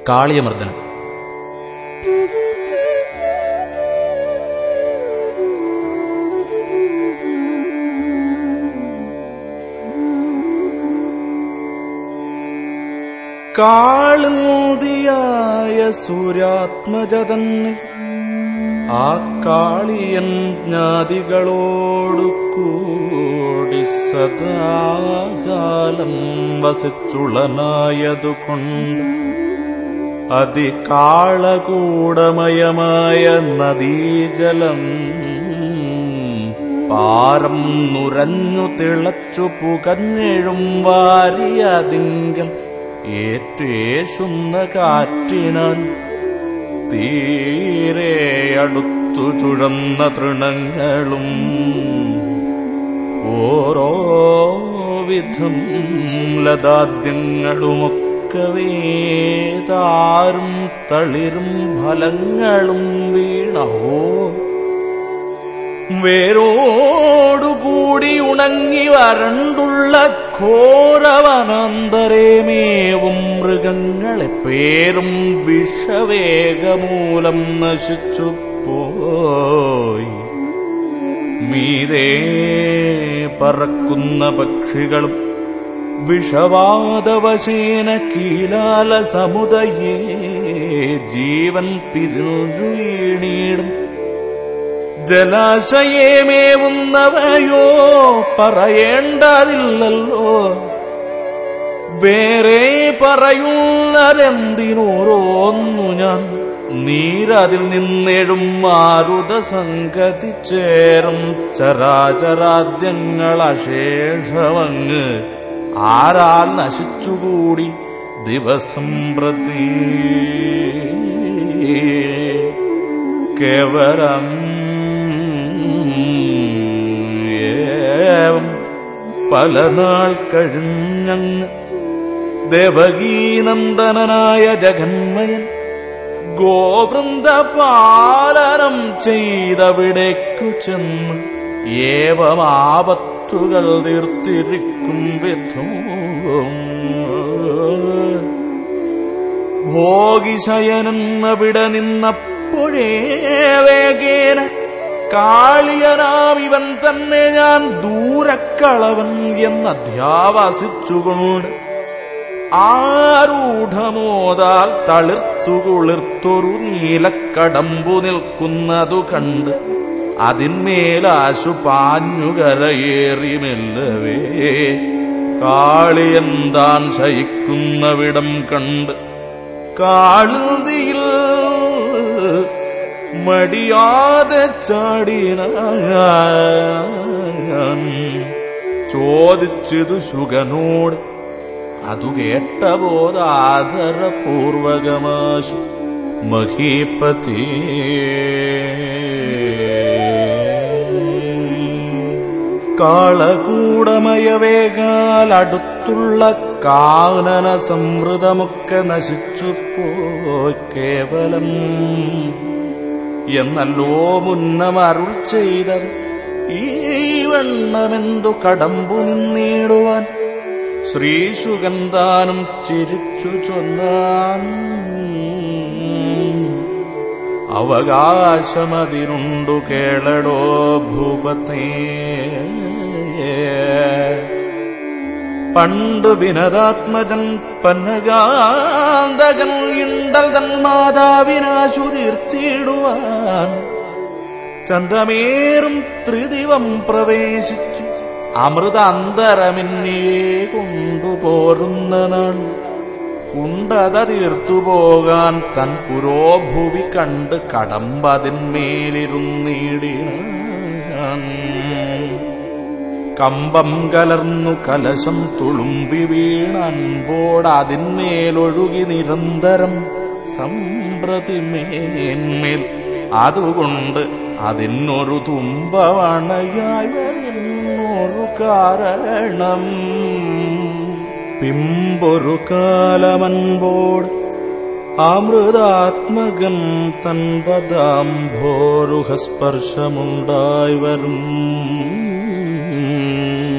കാളിയമർദ്ദനം കാളുതിയായ സൂര്യാത്മജതന്നിൽ ആ കാളിയൻ ജ്ഞാതികളോടു കൂടി സദാകാലം വസിച്ചുളനായതുകൊണ്ട് അതികാളകൂടമയമായ നദീജലം പാരം നുരഞ്ഞു തിളച്ചു പുകഞ്ഞെഴും വാരിയതിങ്കൽ ഏറ്റേശുന്ന കാറ്റിനാൽ തീരെ അടുത്തു ചുഴന്ന തൃണങ്ങളും ഓരോ വിധം ലതാദ്യങ്ങളുമൊക്കവേ താരും തളിരും ഫലങ്ങളും വീണോ വേരോടുകൂടി ഉണങ്ങി വരണ്ടുള്ള ഘോരവനാന്തരേമേവും മൃഗങ്ങളെ പേരും വിഷവേഗമൂലം നശിച്ചു പോയി മീതേ പറക്കുന്ന പക്ഷികളും വിഷവാദവശേന കീലാല സമുദയേ ജീവൻ പിരിഞ്ഞു വീണീടും ജലാശയമേവുന്നവയോ പറയേണ്ടതില്ലല്ലോ വേറെ പറയുന്നതെന്തിനോരോന്നു ഞാൻ നീരതിൽ നിന്നെഴും മാരുത സംഗതി ചേരും ചരാചരാദ്യങ്ങൾ അശേഷമങ്ങ് ആരാൽ നശിച്ചുകൂടി ദിവസം പ്രതി കേവലം ഏവം പല നാൾ കഴിഞ്ഞങ്ങ് ദേവകീനന്ദനായ ജഗന്മയൻ ഗോവൃന്ദ പാലനം ചെയ്തവിടേക്കു ചെന്ന് ഏവമാപത്തുകൾ തീർത്തിരിക്കും വിധവും ഭോഗിശയനെന്നവിടെ നിന്നപ്പോഴേ വേഗേന കാളിയനാം ഇവൻ തന്നെ ഞാൻ ദൂരക്കളവൻ എന്നധ്യാവസിച്ചുകൊണ്ട് ആരൂഢമോതാൽ തളിർത്തു കുളിർത്തൊരു നീലക്കടമ്പു നിൽക്കുന്നതു കണ്ട് അതിന്മേലാശു പാഞ്ഞുകരയേറി മെല്ലവേ കാളിയൻ താൻ ശയിക്കുന്നവിടം കണ്ട് കാളുതിയിൽ മടിയാതെ ചാടിന ചോദിച്ചതു ശുഗനോട് അതു കേട്ടബോധാദരപൂർവകമാശു മഹീപതി കാളകൂടമയവേകാൽ അടുത്തുള്ള കാനന സമൃദ്ധമൊക്കെ നശിച്ചു പോയി കേവലം എന്നല്ലോ മുന്നം അരുൾ ചെയ്തത് ഈ വണ്ണമെന്തു കടമ്പു നിന്നിടുവാൻ ശ്രീസുഗന്ധാനും ചിരിച്ചു ചൊന്നാൻ അവകാശമതിരുണ്ടു കേളടോ ഭൂപത്തേ പണ്ടു വിനതാത്മജൻ പന്നകാന്തകൻ ഇണ്ടൽ തൻ മാതാവിനാശു തീർത്തിടുവാൻ ചന്തമേറും ത്രിദിവം പ്രവേശിച്ചു അമൃത അന്തരമിന്നിയെ കൊണ്ടുപോരുന്ന നാൾ കുണ്ടത തീർത്തുപോകാൻ തൻ പുരോഭുവി കണ്ട് കടമ്പതിന്മേലിരുന്നിടിനാൻ കമ്പം കലർന്നു കലശം തുളുമ്പി വീണൻപോടതിന്മേലൊഴുകി നിരന്തരം സമ്പ്രതിമേന്മേൽ അതുകൊണ്ട് അതിനൊരു തുമ്പവണയായി വരുന്നൊരു കാരണം പിമ്പൊരു കാലമൻപോട് അമൃതാത്മകൻ തൻ പദാംഭോരുഹസ്പർശമുണ്ടായി വരും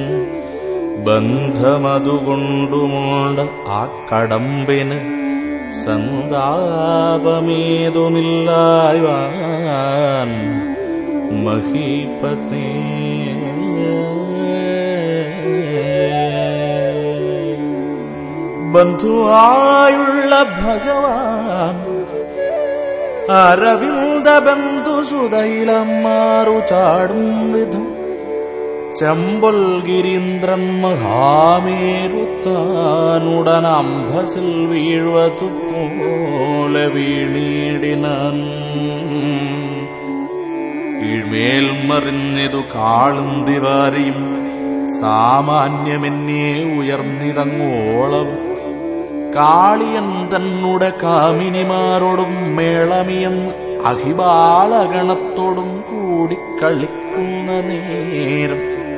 ബന്ധമതുകൊണ്ടുമുണ്ട് ആ കടമ്പിന് സന്താപമേതുമില്ലായ്വാൻ മഹീപതേ ബന്ധുവായുള്ള ഭഗവാൻ അരവിന്ദ ബന്ധുസുതൈലമാറു ചാടും വിധം ചെമ്പൊൽ ഗിരീന്ദ്രൻ മഹാമേരുത്താനുടൻ അംഭസിൽ വീഴ്വതു പോലെ വീണീടിനാൻ കീഴ്മേൽ മറിഞ്ഞതു കാളുന്തിവാരിയും സാമാന്യമെന്നെ ഉയർന്നിതങ്ങോളം കാളിയൻ തന്നുടെ കാമിനിമാരോടും മേളമിയെന്ന് അഹിബാലഗണത്തോടും കൂടി കളിക്കുന്ന നേരം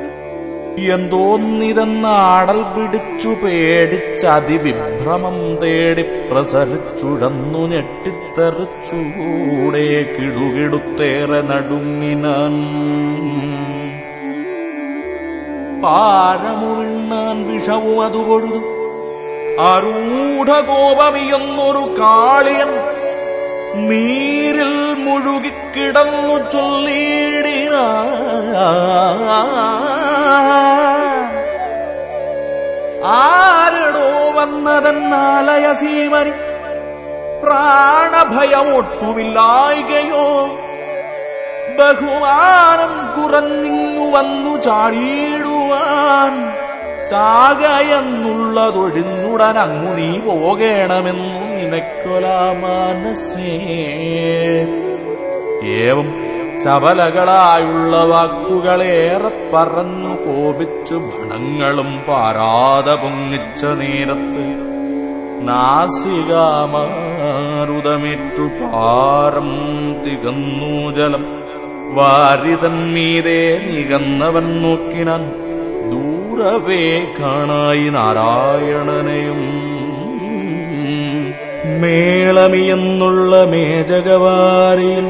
എന്തോന്നിതെന്നാടൽ പിടിച്ചു പേടിച്ചതിവിഭ്രമം തേടി പ്രസരിച്ചുഴന്നു ഞെട്ടിത്തെറിച്ചൂടെ കിടുകിടുത്തേറെ നടുങ്ങിനാൻ പാരമുവിണ്ണാൻ വിഷവും അതു കൊഴുതു ആരൂഢകോപമിയെന്നൊരു കാളിയൻ നീരിൽ മുഴുകിക്കിടന്നു ചൊല്ലിയിടിന ആരടോ വന്നതെന്നാലയ സീമനി പ്രാണഭയമൊട്ടുമില്ലായികയോ ബഹുമാനം കുറഞ്ഞിങ്ങു വന്നു ചാടിയിടുവാൻ ചാകയെന്നുള്ളതൊഴിഞ്ഞുടൻ അങ്ങു നീ പോകേണമെന്നു നിനക്കൊല മനസ്സേ ഏവം ചപലകളായുള്ള വാക്കുകളേറെ പറഞ്ഞു കോപിച്ചു ഭണങ്ങളും പാരാതെ പൊങ്ങിച്ച നേരത്ത് നാസികാമാരുതമേറ്റു പാരം തികന്നു ജലം വാരിതന്മീതെ നികന്നവൻ നോക്കിനാൻ ദൂരവേ കാണായി നാരായണനെയും മേളമിയെന്നുള്ള മേജകവാരിയിൽ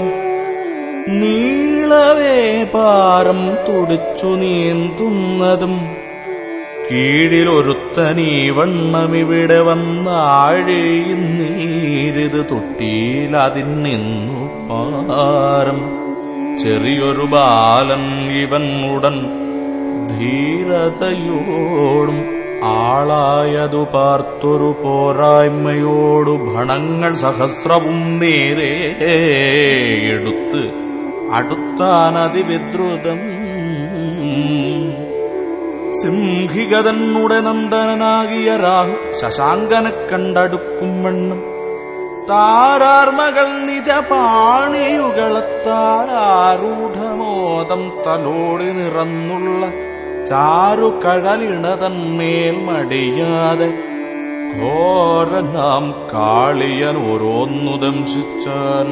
നീളവേ പാരം തുടിച്ചു നീന്തുന്നതും കീഴിലൊരുത്തനീ വണ്ണമിവിടെ വന്നാഴേയുന്നീരിത് തൊട്ടിയിലതിന്നു പാരം ചെറിയൊരു ബാലൻ ഇവൻ ഉടൻ ധീരതയോടും ആളായതു പാർത്തൊരു പോരായ്മയോടു ഭണങ്ങൾ സഹസ്രവും നേരെ എടുത്ത് അടുത്താനതിവിദ്രുതം സിംഹികതന്നുടെ നന്ദനാകിയ രാഹു ശശാങ്കനെ കണ്ടടുക്കും വണ്ണം താരാർമകൾ നിജപാണിയുകളത്താരൂഢമോദം തലോടി നിറന്നുള്ള ചാരുകഴലിണതന്മേൽ മടിയാതെ ഘോരനാം കാളിയൻ ഓരോന്നു ദംശിച്ചാൻ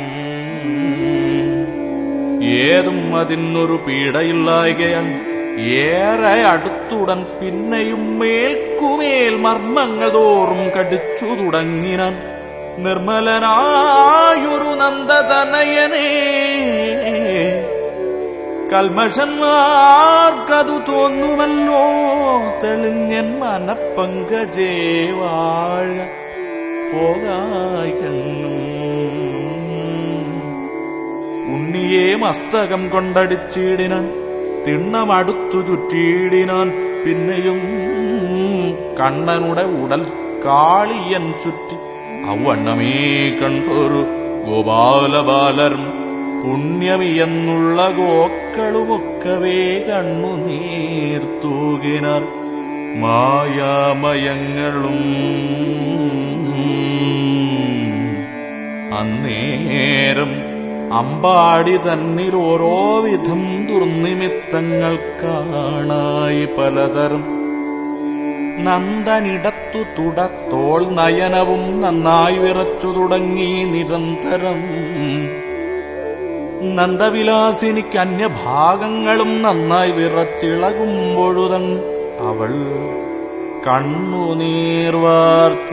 ഏതും അതിനൊരു പീഡയില്ലായകയാൽ ഏറെ അടുത്തുടൻ പിന്നെയും മേൽക്കുമേൽ മർമ്മങ്ങൾ തോറും കടിച്ചു തുടങ്ങിനാൻ നിർമ്മലനായൊരു നന്ദതനയനേ കൽമഷന്മാർക്കതു തോന്നുമല്ലോ തെളിഞ്ഞൻ മനപ്പങ്കജേ വാഴ പോകായെന്നും ഉണ്ണിയെ മസ്തകം കൊണ്ടടിച്ചിടിനാൻ തിണ്ണമടുത്തു ചുറ്റിയിടിനാൻ പിന്നെയും കണ്ണനുടെ ഉടൽ കാളിയൻ ചുറ്റി അവണ്ണമേ കണ്ടൊരു ഗോപാലബാലരും പുണ്യമിയെന്നുള്ള ഗോക്കളുമൊക്കവേ കണ്ണുനീർത്തൂകിനാർ മായാമയങ്ങളും അന്നേരം അമ്പാടി തന്നിൽ ഓരോ വിധം ദുർനിമിത്തങ്ങൾ കാണായി പലതരം നന്ദനിടത്തു തുടത്തോൾ നയനവും നന്നായി വിറച്ചു തുടങ്ങി നിരന്തരം നന്ദവിലാസിനിക്ക് അന്യഭാഗങ്ങളും നന്നായി വിറച്ചിളകുമ്പോഴുതങ്ങ് അവൾ കണ്ണുനീർവാർത്ത്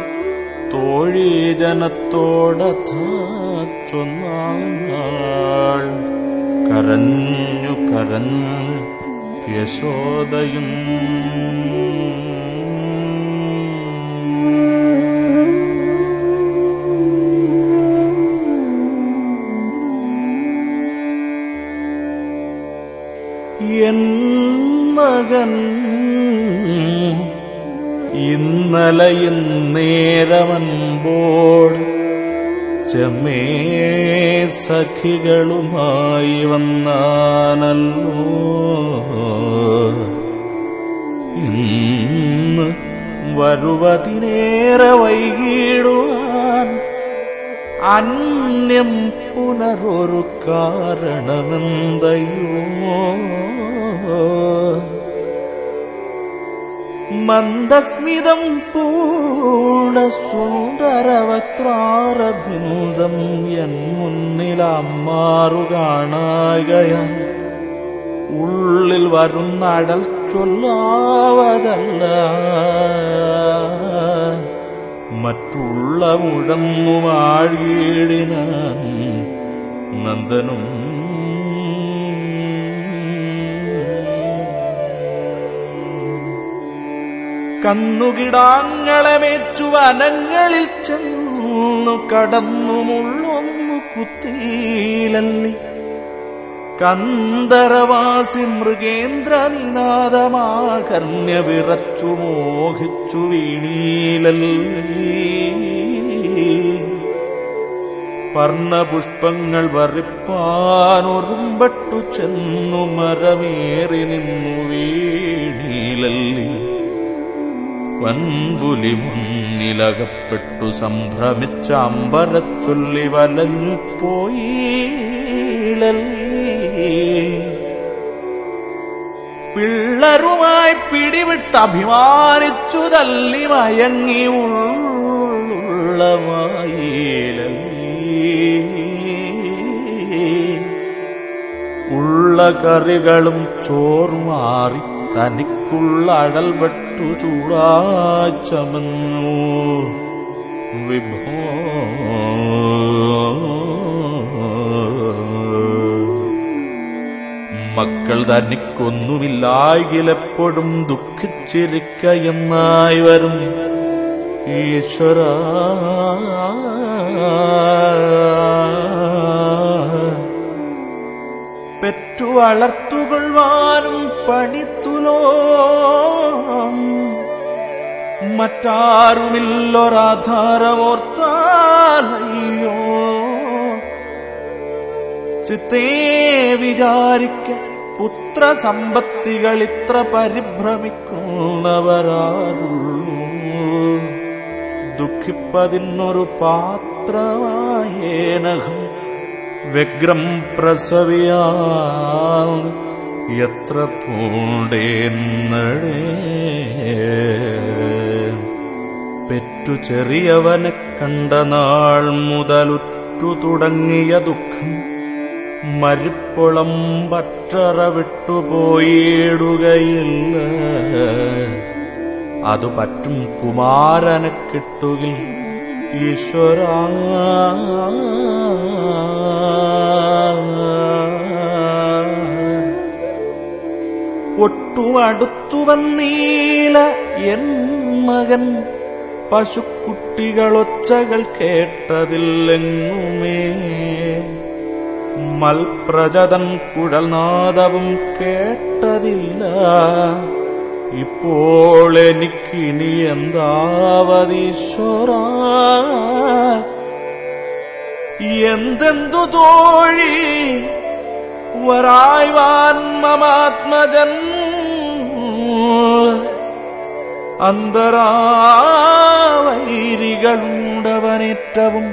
തോഴീജനത്തോടൊന്നാൾ കരഞ്ഞു കരഞ്ഞ് യശോദയും ഞാൻ ഇന്നലെ ഇന്നേരമൻപോൾ ചെമ്മേ സഖികളുമായി വന്നാനല്ലോ ഇന്ന് വരുവതിനേറെ വൈകിടുവാൻ അന്യം പുനരൊരു കാരണമെന്തയോ മന്ദസ്മിതം പൂണ സുന്ദരവക്രാരബിന്ദം എൻ മുന്നിലമ്മാറു കാണാകയാൽ ഉള്ളിൽ വരുന്ന അടൽ ചൊല്ലാവതല്ല മറ്റുള്ള മുഴങ്ങുമാഴിയിടിനാൻ നന്ദനും കന്നുകിടാങ്ങളെ മേച്ചു വനങ്ങളിൽ ചെന്നു കടന്നു മുള്ളൊന്നു കുത്തിയിലല്ലി കന്ദരവാസി മൃഗേന്ദ്ര നിനാദമാകർണ്യ വിറച്ചു മോഹിച്ചു വീണീലല്ലി പർണപുഷ്പങ്ങൾ വറിപ്പാനൊരുമ്പട്ടു ചെന്നു മരമേറി നിന്നു വീണീലല്ലി വൻപുലി മുന്നിലകപ്പെട്ടു സംഭ്രമിച്ച അമ്പരച്ചൊല്ലി വലഞ്ഞു പോയിലല്ലി പിള്ളരുമായി പിടിവിട്ട് അഭിമാനിച്ചു തല്ലി മയങ്ങി ഉള്ളമായിലല്ലി ഉള്ള കറികളും ചോറുമാറി തനിക്കുള്ള അടൽപെട്ടു ചൂടാച്ചമന്നു വിഭോ മക്കൾ തനിക്കൊന്നുമില്ലായിലെപ്പോഴും ദുഃഖിച്ചിരിക്ക എന്നായി വരും ഈശ്വര പെറ്റു വളർത്തുകൊള്ളുവാനും പണിത്തുലോ മറ്റാരുമില്ലൊരാധാരമോർത്താലയ്യോ ചിത്തേ വിചാരിക്ക പുത്രസമ്പത്തികൾ ഇത്ര പരിഭ്രമിക്കുന്നവരാരുള്ളൂ ദുഃഖിപ്പതിനൊരു പാത്രമായേനകം വ്യഗ്രം പ്രസവിയാൽ എത്ര പൂണ്ടേന്നടേ പെറ്റു ചെറിയവനെ കണ്ട നാൾ മുതലുറ്റു തുടങ്ങിയ ദുഃഖം മരിപ്പൊളം പറ്ററ വിട്ടുപോയിടുകയില്ല അതു പറ്റും കുമാരനെ കിട്ടുകിൽ ഈശ്വര ഒട്ടുമടുത്തു വന്നീല എൻ മകൻ പശുക്കുട്ടികളൊച്ചകൾ കേട്ടതില്ലെങ്ങുമേ മൽപ്രജതൻ കുഴൽനാദവും കേട്ടതില്ല ഇപ്പോൾ എനിക്കിനി എന്താവതീശ്വര എന്തെന്തു തോഴി വരായ്വാൻ മമാത്മജൻ അന്തരാവൈരികളുണ്ടവനേറ്റവും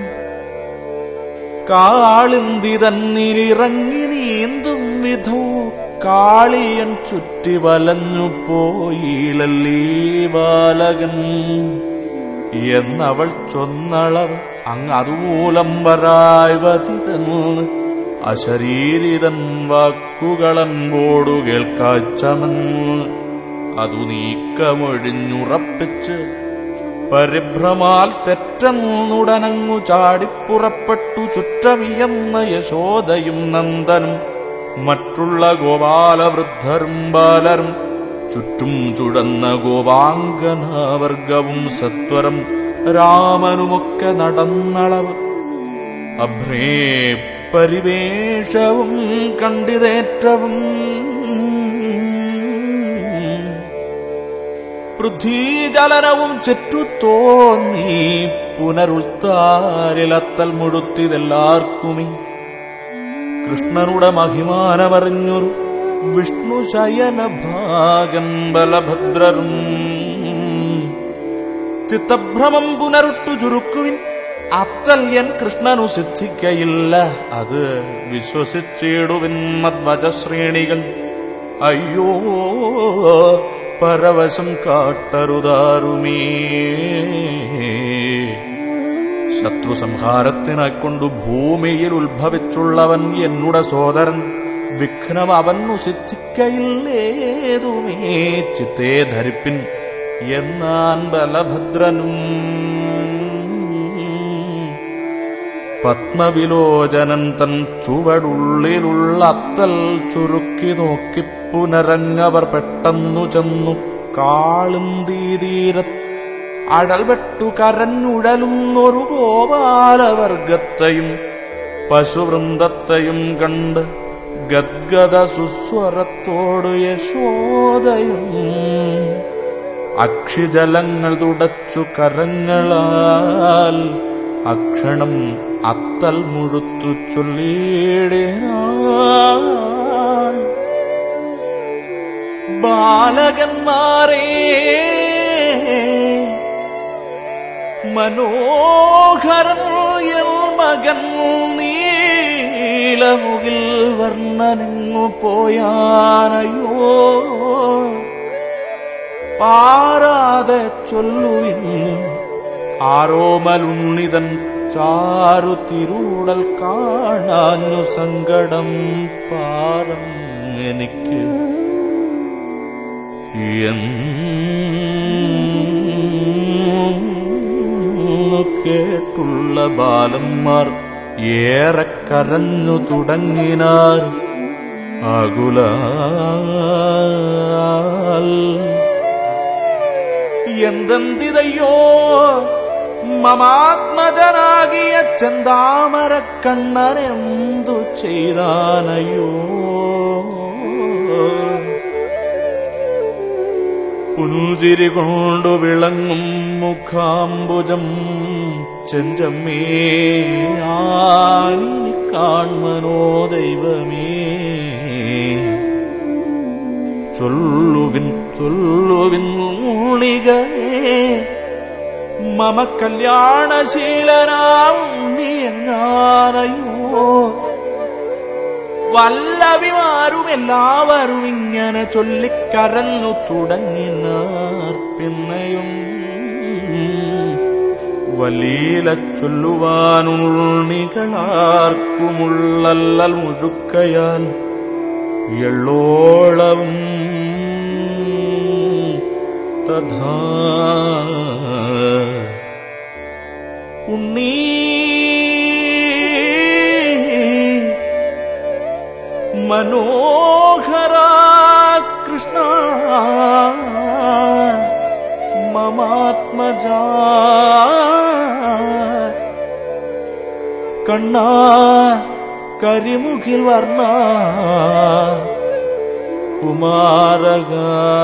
കാളിന്തി തന്നിലിറങ്ങി നീന്തും വിധോ കാളിയൻ ചുറ്റി വലഞ്ഞു പോയിലല്ലീ ബാലകൻ എന്നവൾ ചൊന്നളവ് അങ്ങ് അതുമൂലം വരായ്വതിതന്ന് അശരീരിതൻ വാക്കുകളൻപോടു കേൾക്കാച്ചമെന്ന് അതു നീക്കമൊഴിഞ്ഞുറപ്പിച്ച് പരിഭ്രമാൽ തെറ്റന്നുടനങ്ങു ചാടിപ്പുറപ്പെട്ടു ചുറ്റമിയെന്ന യശോദയും നന്ദനും മറ്റുള്ള ഗോപാലവൃദ്ധരും ബാലരും ചുറ്റും ചുഴന്ന ഗോപാംഗനാവർഗവും സത്വരം രാമനുമൊക്കെ നടന്നളവ് അഭ്രേ പരിവേഷവും കണ്ടിതേറ്റവും പൃഥ്വീജലനവും ചെറ്റു തോന്നി പുനരുൾത്താരിലത്തൽ മുഴുത്തിതെല്ലാർക്കുമേ കൃഷ്ണനുടെ മഹിമാനമറിഞ്ഞൊരു വിഷ്ണു ശയന ഭാഗം ബലഭദ്രരും ചിത്തഭ്രമം പുനരുട്ടു ചുരുക്കുവിൻ അത്തല്യൻ കൃഷ്ണനു സിദ്ധിക്കയില്ല അത് വിശ്വസിച്ചിടുവിൻ മദ്വചശ്രേണികൾ അയ്യോ പരവശം കാട്ടരുതാറുമേ ശത്രു സംഹാരത്തിനായി കൊണ്ടു ഭൂമിയിൽ ഉത്ഭവിച്ചുള്ളവൻ എന്നുടെ സോദരൻ വിഘ്നം അവന്നു സിദ്ധിക്കയില്ലേതുമേ ചിത്തേ ധരിപ്പിൻ എന്നാൻ ബലഭദ്രനും പത്മവിലോചനൻ തൻ ചുവടുള്ളിലുള്ള അത്തൽ ചുരുക്കി നോക്കി പുനരങ്ങവർ പെട്ടെന്നു ചെന്നു കാളുന്തീതീരത്ത് അടൽവെട്ടു കരഞ്ഞുഴലുന്നൊരു ഗോപാലവർഗത്തെയും പശുവൃന്ദത്തെയും കണ്ട് ഗദ്ഗത സുസ്വരത്തോട് യശോദയും അക്ഷിജലങ്ങൾ തുടച്ചു കരങ്ങളാൽ അക്ഷണം അത്തൽ മുഴുത്തു ചൊല്ലിയിടാൻ ബാലകന്മാരേ മനോഹരൻ എൽ മകൻ നീലമുകിൽ വർണ്ണനിങ്ങു പോയാനയോ പാരാതെ ചൊല്ലുവിൻ ആരോമലുണ്ണിതൻ ചാരു തിരുടൽ കാണാഞ്ഞു സങ്കടം പാരം എനിക്ക് എന്നു കേട്ടുള്ള ബാലന്മാർ ഏറെ കരഞ്ഞു തുടങ്ങിനാർ ആകുലാൽ എന്തെന്തിതയ്യോ മമാത്മജനാകിയ ചെന്താമര കണ്ണനെന്തു ചെയ്താനയ്യോ പുഞ്ചിരി കൊണ്ടു വിളങ്ങും മുഖാംബുജം ചെഞ്ചമ്മേ ആനിനി കാൺമനോ ദൈവമേ ചൊല്ലുവിൻ ചൊല്ലുവിൻ ഉണ്ണികളെ മമ കല്യാണശീലനാവുണ്ണി എങ്ങാനയോ വല്ലവിമാരും എല്ലാവരും ഇങ്ങനെ ചൊല്ലിക്കരഞ്ഞു തുടങ്ങിനാർ പിന്നെയും വലീല ചൊല്ലുവാനുള്ളികളാർക്കുമുള്ളല്ലൽ മുഴുക്കയാൽ എള്ളോളവും തഥാ ഉണ്ണീ മനോഹര കൃഷ്ണ മമാത്മജ കണ്ണ കരിമുഖിൽ വർണ്ണ കുമാരക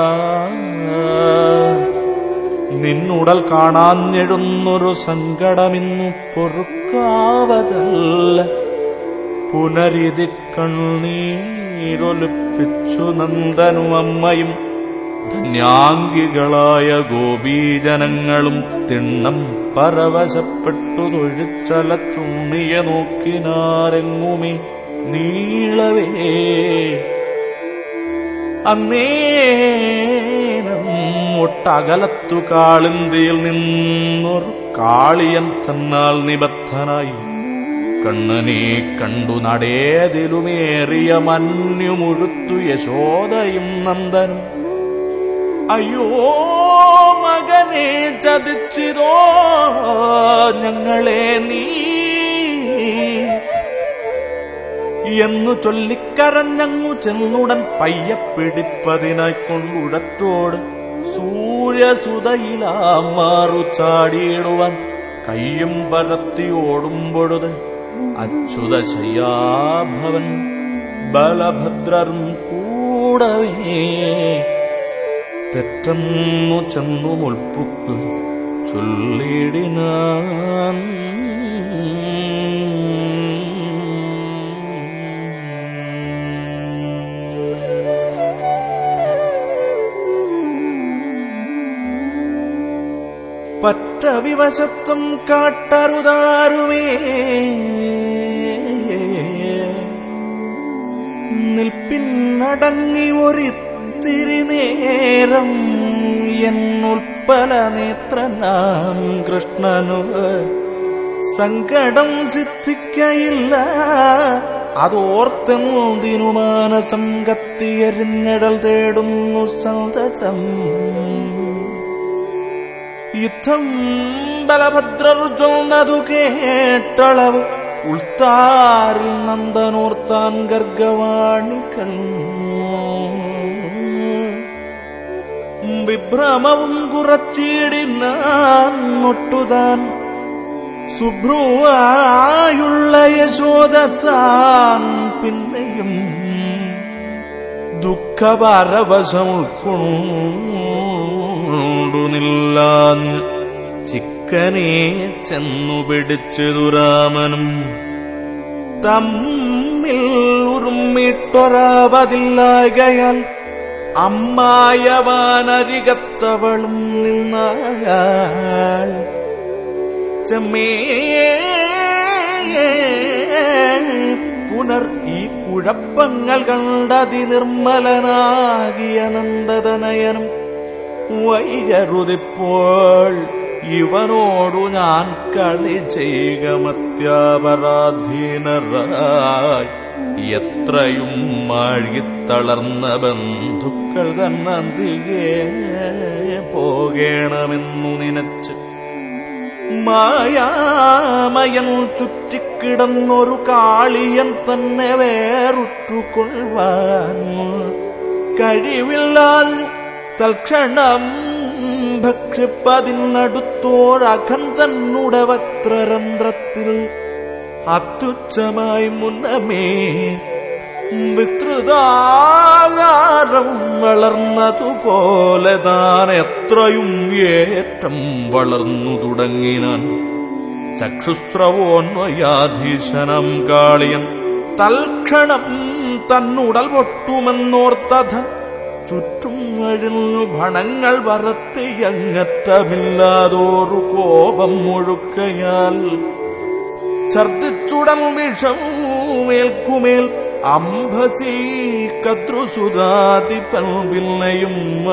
നിന്നുടൽ കാണാഞ്ഞെഴുന്നൊരു സങ്കടമിന്നു പൊറുക്കാവതല്ല പുനരിതി കണ്ണീരൊലിപ്പിച്ചു നന്ദനും അമ്മയും ധന്യാംഗികളായ ഗോപീജനങ്ങളും തിണ്ണം പരവശപ്പെട്ടു തൊഴിച്ചലച്ചുണ്ണിയ നോക്കിനാരെങ്ങുമേ നീളവേ അന്നേരം ഒട്ടകലത്തു കാളിന്തിയിൽ നിന്നൊരു കാളിയൻ തന്നാൽ നിബദ്ധനായി കണ്ണനെ കണ്ടു നടേതിലുമേറിയ മഞ്ഞുമുഴുത്തു യശോദയും നന്ദനും അയ്യോ മകനെ ചതിച്ചിതോ ഞങ്ങളെ നീ എന്നു ചൊല്ലിക്കരഞ്ഞങ്ങു ചെന്നുടൻ പയ്യ പിടിപ്പതിനായി കൊണ്ടുടറ്റോട് സൂര്യസുതയിലാമാറു ചാടിയിടുവാൻ കയ്യും പരത്തി ഓടുമ്പൊഴുത് അച്യുത ശയ്യാഭവൻ ബലഭദ്രരും കൂടവേ തെറ്റെന്നു ചെന്നു മുൽപ്പുക്ക് ചൊല്ലിടിനാൻ പറ്റ വിവശത്വം കാട്ടറുതാരുമേ നിൽപ്പിന്നടങ്ങി ഒരിത്തിരി നേരം എന്നുൽപ്പല നേത്രനാം കൃഷ്ണനു സങ്കടം സിദ്ധിക്കയില്ല അതോർത്തെന്തിനു മാനസം കത്തിയെരിഞ്ഞടൽ തേടുന്നു സന്തതം യുദ്ധം ബലഭദ്രർജൊന്നതു കേട്ടളവ് ഉൾത്താരിൽ നന്ദനോർത്താൻ ഗർഗവാണികൾ വിഭ്രമവും കുറച്ചിടിനാൻ ഒട്ടുതാൻ സുഭ്രുവായുള്ള യശോദത്താൻ പിന്നെയും ദുഃഖഭാരവശം ഉൾക്കൊണ്ടു നില്ലാഞ്ഞ് ചിക്കനെ ചെന്നു പിടിച്ചതു രാമനും തമ്മിൽ ഉറുമ്മിട്ടൊരാവതില്ലാകയാൽ അമ്മായവാനരികത്തവളും നിന്നാൾ ചെമ്മേ പുനർ ഈ കുഴപ്പങ്ങൾ കണ്ടതി നിർമ്മലനാകിയ നന്ദതനയനും വൈകരുതിപ്പോൾ ഇവനോടു ഞാൻ കളി ചെയ്യുക മത്യാപരാധീനരായി എത്രയും മാഴിത്തളർന്ന ബന്ധുക്കൾ തന്നന്തികെ പോകേണമെന്നു നിനച്ച് മായാമയൻ ചുറ്റിക്കിടന്നൊരു കാളിയൻ തന്നെ വേറുറ്റുകൊള്ളുവാൻ കഴിവില്ലാൽ തൽക്ഷണം ഭക്ഷിപ്പതിനടുത്തോരഖൻ തന്നുടെ വക്രരന്ധ്രത്തിൽ അത്യുച്ചമായി മുന്നമേ വിസ്തൃതാകാരം വളർന്നതുപോലെ താൻ എത്രയും ഏറ്റം വളർന്നു തുടങ്ങിനാൻ ചക്ഷുസ്രവോന്വയാധീശനം കാളിയൻ തൽക്ഷണം തന്നുടൽ പൊട്ടുമെന്നോർത്തഥ ചുറ്റും വഴുന്നു ഭണങ്ങൾ വറത്തിയങ്ങറ്റമില്ലാതോറു കോപം മുഴുക്കയാൽ ഛർദിച്ചുടം വിഷം മേൽക്കുമേൽ അംഭസീ കദ്രുസുതാതിപ്പൻ പിന്നെയും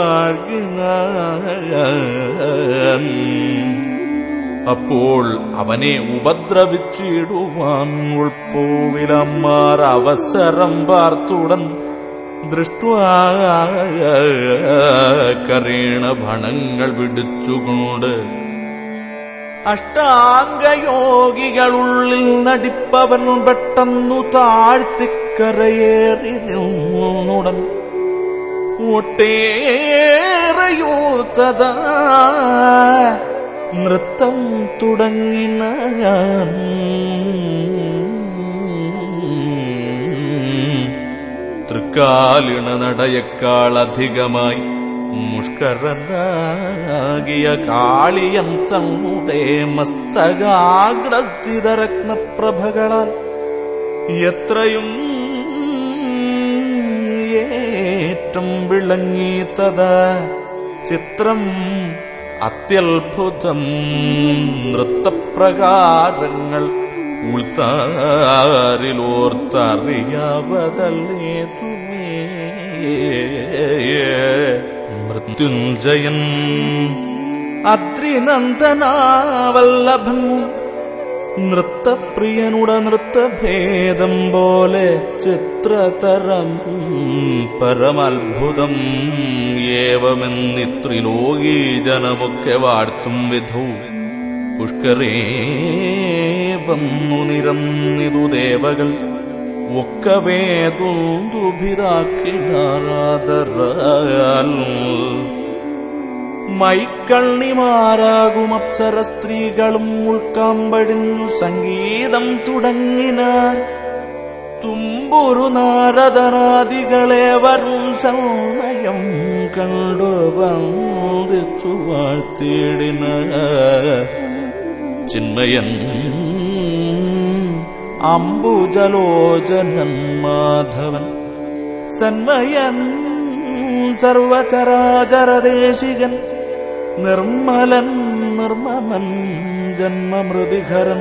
അപ്പോൾ അവനെ ഉപദ്രവിച്ചിടുവാൻ ഉൾപ്പോവിലമ്മാർ അവസരം പാർത്തുടൻ ദൃഷ്ടുവാകരീണ ഭണങ്ങൾ പിടിച്ചുകൊണ്ട് അഷ്ടാംഗയോഗികളുള്ളിൽ നടിപ്പവൻ പെട്ടെന്നു താഴ്ത്തിക്കരയേറി നിന്നുടൻ ഒട്ടേറയൂത്തതാ നൃത്തം തുടങ്ങിന തൃക്കാലിണ നടയേക്കാൾ അധികമായി മുഷ്കരനാകിയ കാളിയൻ തങ്ങളുടെ മസ്തകാഗ്രസ്ഥിതരത്നപ്രഭകളാൽ എത്രയും ഏറ്റം വിളങ്ങി തഥാ ചിത്രം അത്യത്ഭുതം നൃത്തപ്രകാരങ്ങൾ ഉൾത്താരിലോർത്തറിയാവതല്ലേതുമേ മൃത്യുഞ്ജയൻ അദ്രിനന്ദനാവല്ലഭൻ നൃത്തപ്രിയനുട നൃത്തഭേദം പോലെ ചിത്രതരം പരമത്ഭുതം ഏവമെന്നിത്രിലോകീ ജനമൊക്കെ വാഴ്ത്തും വിധു പുഷ്കരേ വന്നു നിരന്നിതു ദേവകൾ ഒക്കവേ തുന്തുഭിതാക്കിനാരാദരാൽ മൈക്കണ്ണിമാരാകും അപ്സര സ്ത്രീകളും ഉൾക്കാമ്പടിഞ്ഞു സംഗീതം തുടങ്ങിനാർ തുമ്പുരു നാരദനാദികളെ വരും സമയം കണ്ടു വന്ദിച്ചു വാഴ്ത്തിയിടിന ചിന്മയൻ അംബുജലോചനൻ മാധവൻ സന്മയൻ സർവചരാചരദേശികൻ നിർമ്മലൻ നിർമ്മമൻ ജന്മമൃതിഹരൻ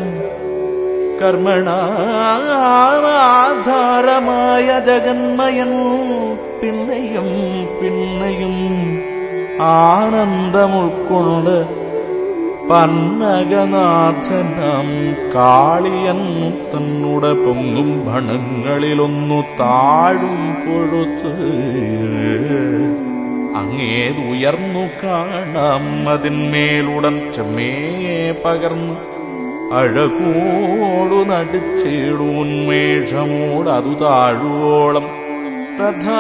കർമ്മണാധാരമായ ജഗന്മയൻ പിന്നെയും പിന്നെയും ആനന്ദം ഉൾക്കൊണ്ട് പന്നകനാഥനാം കാളിയൻ തന്നുടെ പൊങ്ങും ഭണങ്ങളിലൊന്നു താഴും പൊഴുത്ത് അങ്ങേതുയർന്നു കാണാം അതിന്മേലുടൻ ചെമ്മേ പകർന്ന് അഴകോടു നടിച്ചേടൂന്മേഷമോട് അതു താഴുവോളം തഥാ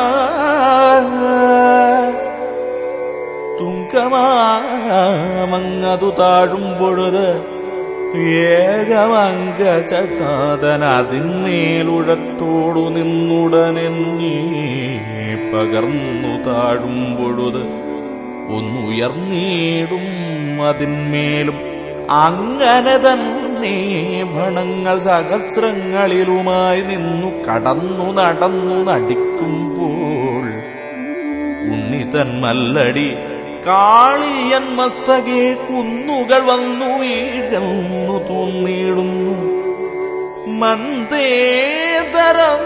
തുങ്കമാമങ്ങതു താഴുമ്പൊഴുത് ഏകമങ്കചാതൻ അതിന്മേലുഴത്തോടു നിന്നുടനെന്നീ പകർന്നു താഴുമ്പൊഴുത് ഒന്നുയർന്നീടും അതിന്മേലും അങ്ങനെ തന്നെ ഭണങ്ങൾ സഹസ്രങ്ങളിലുമായി നിന്നു കടന്നു നടന്നു നടിക്കുമ്പോൾ ഉണ്ണിതൻ മല്ലടി കാളിയൻ മസ്തകെ കുന്നുകൾ വന്നു വീഴുന്നു തോന്നിയിടുന്നു മന്ദേതരം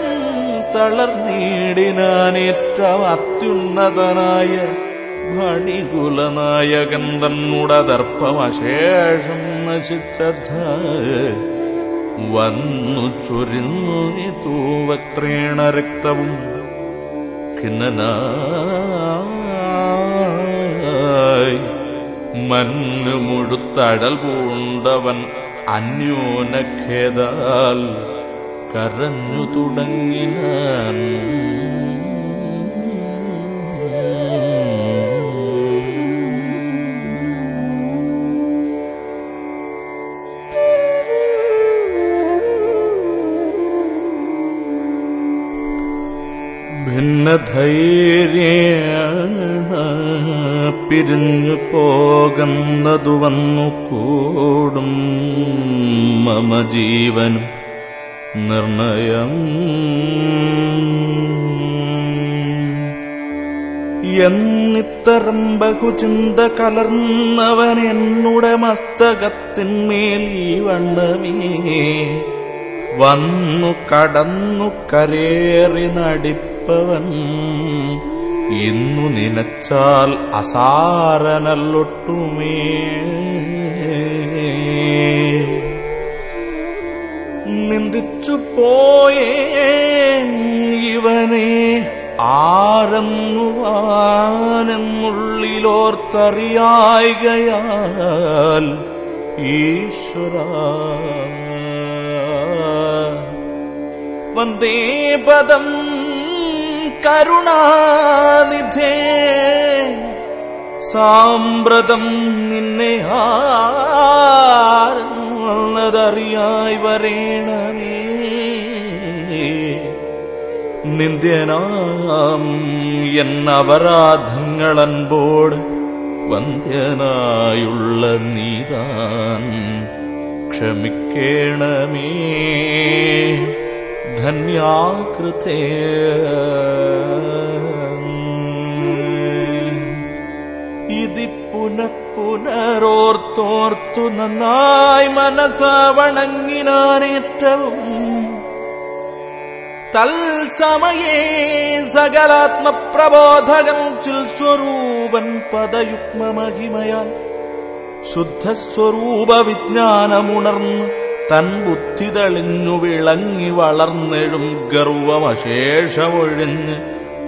തളർന്നീടിനാനേറ്റം അത്യുന്നതനായ ഭണികുലനായകൻ തന്നുടതർപ്പമശേഷം നശിച്ചഥ വന്നു ചൊരിഞ്ഞിതു വക്രേണ രക്തവും ഖിന്നനായി മന്നു മുഴുത്തഴൽ പൂണ്ടവൻ അന്യോനഖേദാൽ കരഞ്ഞു തുടങ്ങിനാൻ ഭിന്നധൈര്യേണ പിരിഞ്ഞു പോകുന്നതു വന്നു കൂടും മമ ജീവനും നിർണയം എന്നിത്തരം ബഹുചിന്ത കലർന്നവൻ എന്നുടെ മസ്തകത്തിന്മേൽ ഈ വണ്ണമേ വന്നു കടന്നു കരേറി നടിപ്പവൻ ഇന്നു നിനച്ചാൽ അസാരനല്ലൊട്ടുമേ നിന്ദിച്ചു പോയേ ഇവനെ ആരെന്നുവാനെന്നുള്ളിലോർത്തറിയായികയാൽ ഈശ്വര വന്ദേ പദം കരുണാനിധേ സാമ്പ്രതം നിന്നെ ആരെന്നതറിയായി വരേണമേ നിന്ദ്യനാം എന്നപരാധങ്ങളൻപോട് വന്ധ്യനായുള്ള നീതാൻ ക്ഷമിക്കേണമേ ധന്യാകൃതേ ഇതി പുനഃ പുനരോർത്തോർത്തു നന്നായി മനസ്സ വണങ്ങിനാനേറ്റവും തൽസമയേ സകലാത്മപ്രബോധകൻ ചിൽ സ്വരൂപൻ പദയുഗ്മമഹിമയാൽ ശുദ്ധസ്വരൂപ വിജ്ഞാനമുണർന്ന് തൻ ബുദ്ധി തെളിഞ്ഞു വിളങ്ങി വളർന്നെഴും ഗർവമശേഷമൊഴിഞ്ഞ്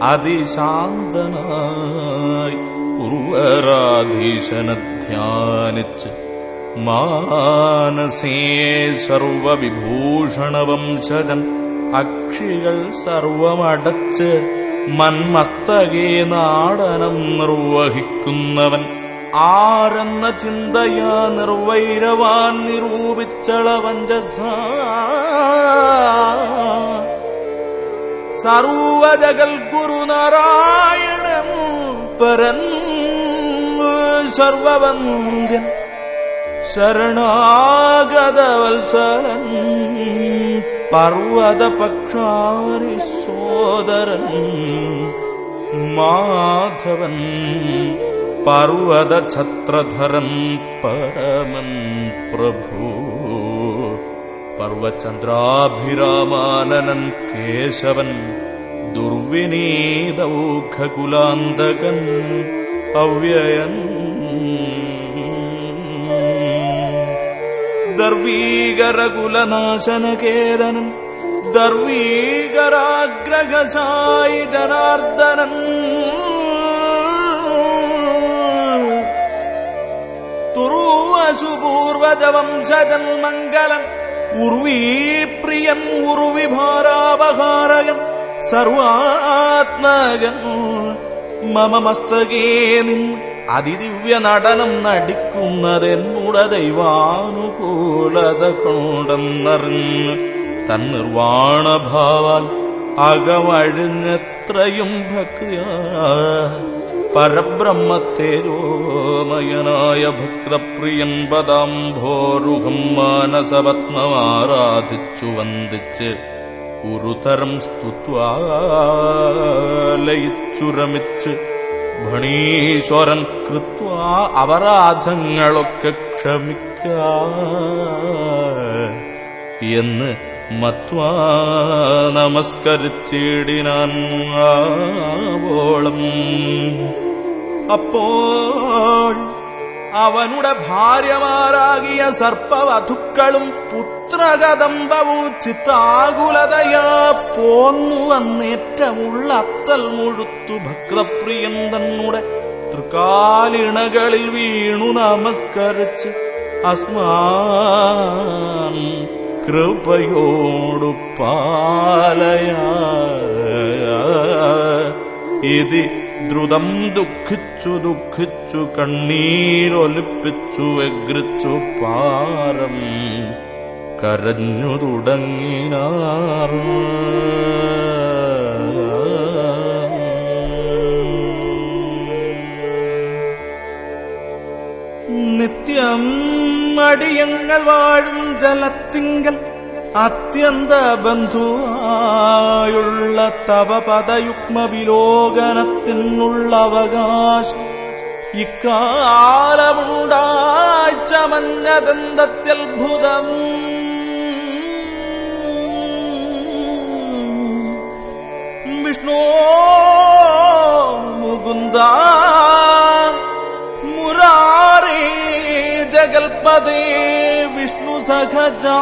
അതിശാന്തനായി ഉർവരാധീശനെ ധ്യാനിച്ച് മാനസേ സർവവിഭൂഷണവംശജൻ അക്ഷികൾ സർവമടച്ച് മന്മസ്തകേ നാടനം നിർവഹിക്കുന്നവൻ ആരെന്ന ചിന്തയാ നിർവൈരവാൻ നിരൂപിച്ചള വഞ്ചസ സർവജഗൽ ഗുരുനാരായണൻ പരൻ സർവവന്ദ്യൻ ശരണാഗതവത്സരൻ പർവതപക്ഷാരി സോദരൻ മാധവൻ പർവതഛത്രധരൻ പരമൻ പ്രഭു പർവചന്ദ്രാഭിരാമാനനൻ കേശവൻ ദുർവിനീതൗഖകുലാന്തകൻ അവ്യയൻ ദർവീകരകുലനാശനകേതനൻ ദർവീകരാഗ്രഹസായി ജനാർദ്ദനൻ തുറൂവശുപൂർവജവംശജൻ മംഗലൻ ഉർവീപ്രിയൻ ഉർവിഭാരാപഹാരകൻ സർവാത്മകൻ മമ മസ്തകേ നിന്ന് അതിദിവ്യ നടനം നടിക്കുന്നതെന്നുടെ ദൈവാനുകൂലത കൊണ്ടെന്നറിഞ്ഞ് തന്നിർവാണഭാവാൽ അകമഴിഞ്ഞെത്രയും ഭക്തിയ പരബ്രഹ്മത്തേജോമയനായ ഭക്തപ്രിയൻ പദാംഭോരുഹം മാനസപത്മമാരാധിച്ചു വന്ദിച്ച് ഉരുതരം സ്തുത്വാലയിച്ചുരമിച്ച് ഭണീശ്വരൻ കൃത്വ അപരാധങ്ങളൊക്കെ ക്ഷമിക്ക എന്ന് മത്വാ നമസ്കരിച്ചിടിനാൻ ആവോളം അപ്പോൾ അവനുടെ ഭാര്യമാരാകിയ സർപ്പവധുക്കളും പുത്രകദംബവും ചിത്താകുലതയാ പോന്നു വന്നേറ്റമുള്ള അത്തൽ മുഴുത്തു ഭക്തപ്രിയൻ തന്നുടെ തൃക്കാലിണകളിൽ വീണു നമസ്കരിച്ച് അസ്മാൻ കൃപയോടു പാലയ ഇതി ദ്രുതം ദുഃഖിച്ചു ദുഃഖിച്ചു കണ്ണീരൊലിപ്പിച്ചു എഗ്രിച്ചു പാരം കരഞ്ഞു തുടങ്ങിനാർ നിത്യം അടിയങ്ങൾ വാഴും ജലത്തിങ്കൽ അത്യന്ത ബന്ധുവായുള്ള തവ പദയുഗ്മ വിലോകനത്തിനുള്ള അവകാശം ഇക്കാലമുണ്ടാച്ചമഞ്ഞതന്തത്യത്ഭുതം വിഷ്ണു മുകുന്ദ മുരാരേ ജഗൽപദേ വിഷ്ണു സഖജാ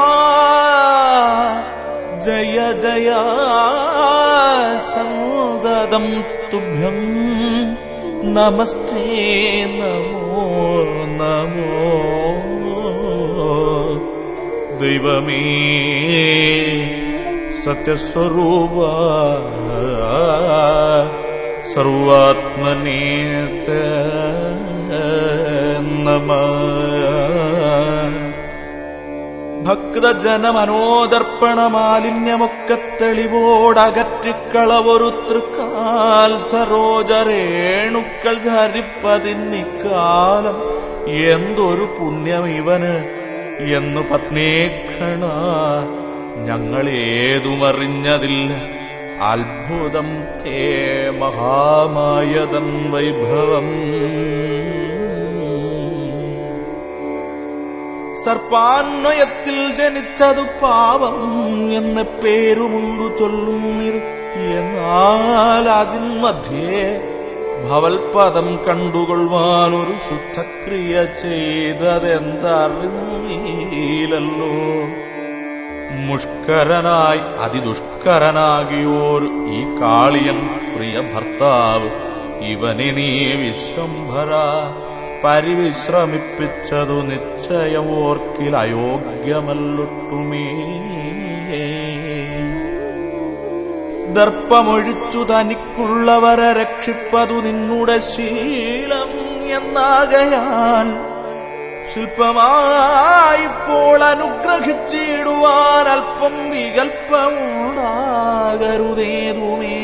ജയ ജയ സന്തതം തുഭ്യം നമസ്തേ നമോ നമോ ദൈവമേ സത്യസ്വരൂപ സർവാത്മനേത നമ ഭക്തജന മനോദർപ്പണ മാലിന്യമൊക്കെ തെളിവോടകറ്റിക്കളവൊരു തൃക്കാൽ സരോജരേണുക്കൾ ധരിപ്പതിന്നിക്കാലം എന്തൊരു പുണ്യം ഇവന് എന്നു പത്നേക്ഷണ ഞങ്ങളേതുമറിഞ്ഞതില്ല അത്ഭുതം തേ മഹാമായതൻ വൈഭവം സർപ്പാന്വയത്തിൽ ജനിച്ചതു പാവം എന്ന പേരുമുണ്ടു ചൊല്ലുന്നിത് എന്നാൽ അതിൻ മധ്യേ ഭവൽപദം കണ്ടുകൊള്ളുവാനൊരു ശുദ്ധക്രിയ ചെയ്തതെന്തറിഞ്ഞീലല്ലോ മുഷ്കരനായി അതിദുഷ്കരനാകിയോർ ഈ കാളിയൻ പ്രിയ ഭർത്താവ് ഇവനെ നീ വിശ്വംഭര പരിവിശ്രമിപ്പിച്ചതു നിശ്ചയമോർക്കിൽ അയോഗ്യമല്ലൊട്ടുമേ ദർപ്പമൊഴിച്ചു തനിക്കുള്ളവരെ രക്ഷിപ്പതു നിന്നുടെ ശീലം എന്നാകയാൽ ശില്പമായിപ്പോൾ അനുഗ്രഹിച്ചിടുവാൻ അല്പ വികൽപ്പം വികൽപ്പമുണ്ടാകരുതേതുമേ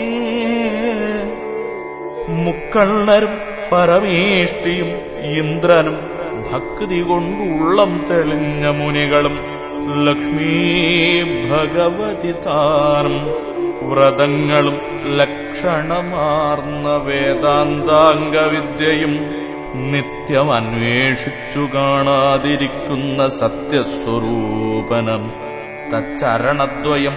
മുക്കണ്ണരും പരമേഷ്ടിയും ഇന്ദ്രനും ഭക്തി കൊണ്ടുള്ളം തെളിഞ്ഞ മുനികളും ലക്ഷ്മി ഭഗവതി താനും വ്രതങ്ങളും ലക്ഷണമാർന്ന വേദാന്താംഗവിദ്യയും നിത്യം അന്വേഷിച്ചു കാണാതിരിക്കുന്ന സത്യസ്വരൂപനം തച്ചരണദ്വയം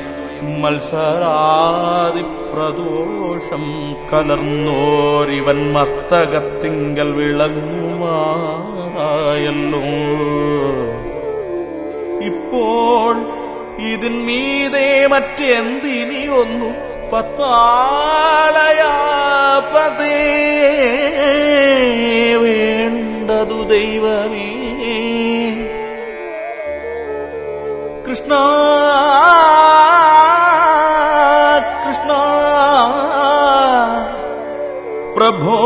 മത്സരാദിപ്രദോഷം കലർന്നോരിവൻ മസ്തകത്തിങ്കൽ വിളങ്ങുമായല്ലോ ഇപ്പോൾ ഇതിന്മീതേ മറ്റെന്തിനി ഒന്നു പത്മാലയാപതേ വേണ്ടതു ദൈവമേ കൃഷ്ണ കൃഷ്ണ പ്രഭോ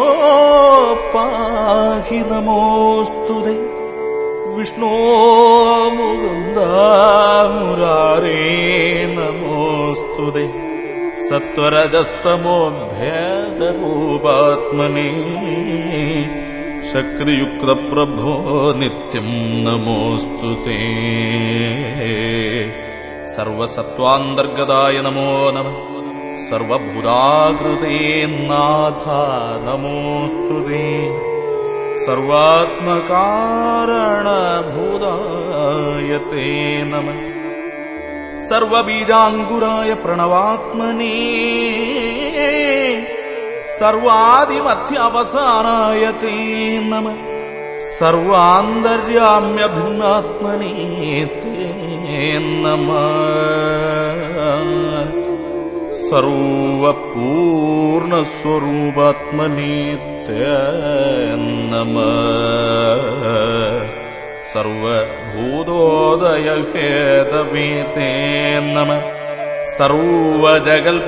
പാഹി നമോസ്തുതേ വിഷ്ണോ മുകുന്ദ മുരാരേ നമോസ്തുതേ സത്വരജസ്തമോ ഭേദരൂപാത്മനേ ശക്തിയുക്ത പ്രഭോ നിത്യം നമോസ്തുതേ സർവസത്വാന്തർഗതായ നമോ നമ സർവഭൂതാകൃതേ നാഥ നമോസ്തുതേ സർവാത്മകാരണഭൂതായ തേ നമ സർവബീജാങ്കുരായ പ്രണവാത്മനേ സർവാദിമധ്യവസാനായ തേ നമ സർവാന്തര്യാമ്യഭിന്നാത്മനേ തേ നമ സർവപൂർണസ്വരൂപാത്മനേ തേ നമ സർവഭൂതോദയഹേതവേ തേ നമ സർവജഗൽ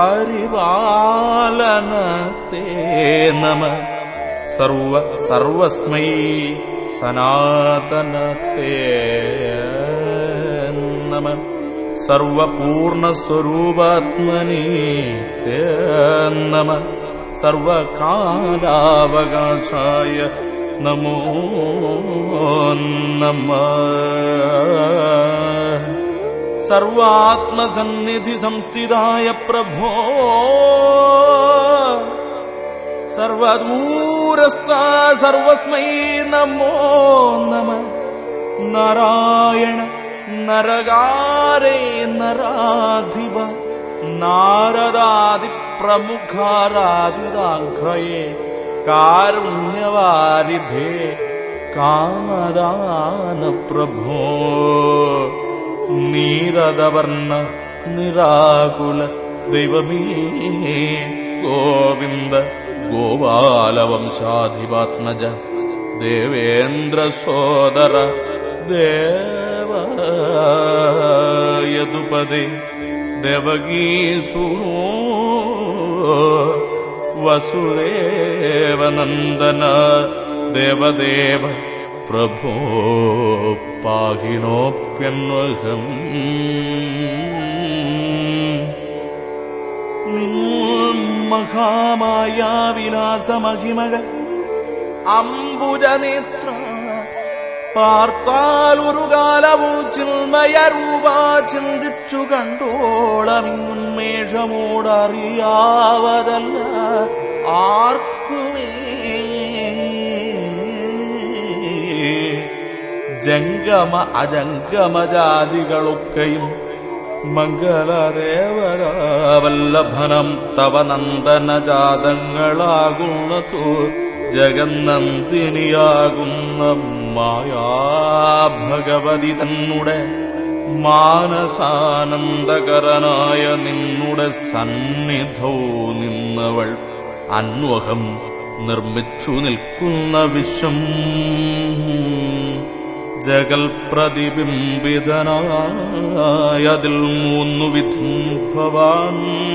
പരിപാലന തേ നമ സർവ സർവസ്മൈ സനാതന തേ നമ സർവപൂർണസ്വരൂപാത്മനീ തേ നമ സർവകാലാവകാശായ നമോ നമ സർവാത്മസന്നിധി സംസ്ഥിതായ പ്രഭോ സർവദൂരസ്ഥ സർവസ്മൈ നമോ നമ നാരായണ നരകാരേ നരാധിപ നാരദാദി പ്രമുഖാരാധിതാഘ്രയേ കാരുണ്യവാരിധേ കാമദാന പ്രഭോ നീരദവർണ്ണ നിരാകുല ദൈവമേ ഗോവിന്ദ ഗോപാലവംശാധിപാത്മജ ദേവേന്ദ്ര സോദര ദേവയതുപദേ ദേവകീസുനോ വസുദേവനന്ദന ദേവദേവ പ്രഭോ പാഹിനോപ്യന്വഹം മഹാമായ വിലാസമഹിമകൾ അംബുജനേത്ര പാർത്താൽ ഒരു കാലവും ചിന്മയരൂപ ചിന്തിച്ചു കണ്ടോളമിങ്ങുന്മേഷമോടറിയാവതല്ല ആർക്കുമേ ജംഗമ അജംഗമജാതികളൊക്കെയും മംഗളദേവരാവല്ലഭനം തവ നന്ദനജാതങ്ങളാകുന്നതു ജഗന്നന്ദിനിയാകുന്ന മായാഭഗവതി തന്നെ മാനസാനന്ദകരനായ നിന്നുടെ സന്നിധൗ നിന്നവൾ അന്വഹം നിർമ്മിച്ചു നിൽക്കുന്ന വിശ്വം ജഗൽ പ്രതിബിംബിതനായതിൽ മൂന്നു വിധം ഭവാൻ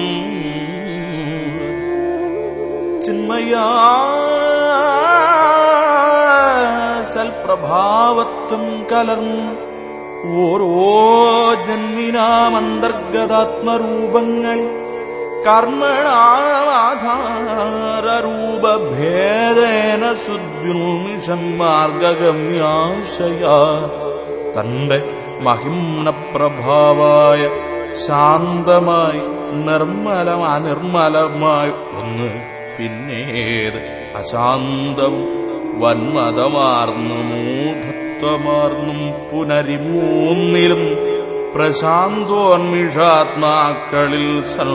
ചിന്മയാ സൽപ്രഭാവത്വം കലർന്ന് ഓരോ ജന്മിനാമന്തർഗതാത്മരൂപങ്ങളിൽ കർമ്മണാധാരൂപഭേദേന സുദ്യുൽമിഷൻ മാർഗഗമ്യാശയ തന്റെ മഹിംന പ്രഭാവായ ശാന്തമായി നിർമ്മലം അനിർമ്മലമായി ഒന്ന് പിന്നേത് അശാന്തവും വന്മതമാർന്നു മൂഢത്വമാർന്നും പുനരിമൂന്നിലും പ്രശാന്തോന്മിഷാത്മാക്കളിൽ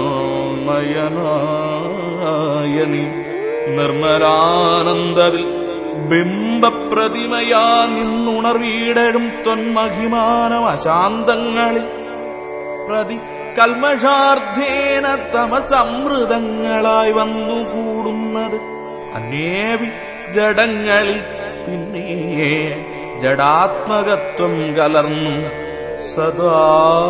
സന്മയനായനി നിർമ്മലാനന്ദവിൽ ബിംബപ്രതിമയാ നിന്നുണർവീടഴും തൊന്മഹിമാനം അശാന്തങ്ങളിൽ പ്രതി കൽമഷാർത്ഥേന തമസമൃതങ്ങളായി വന്നുകൂടുന്നത് അനേവി ജഡങ്ങളിൽ പിന്നെ ജഡാത്മകത്വം കലർന്നും സദാ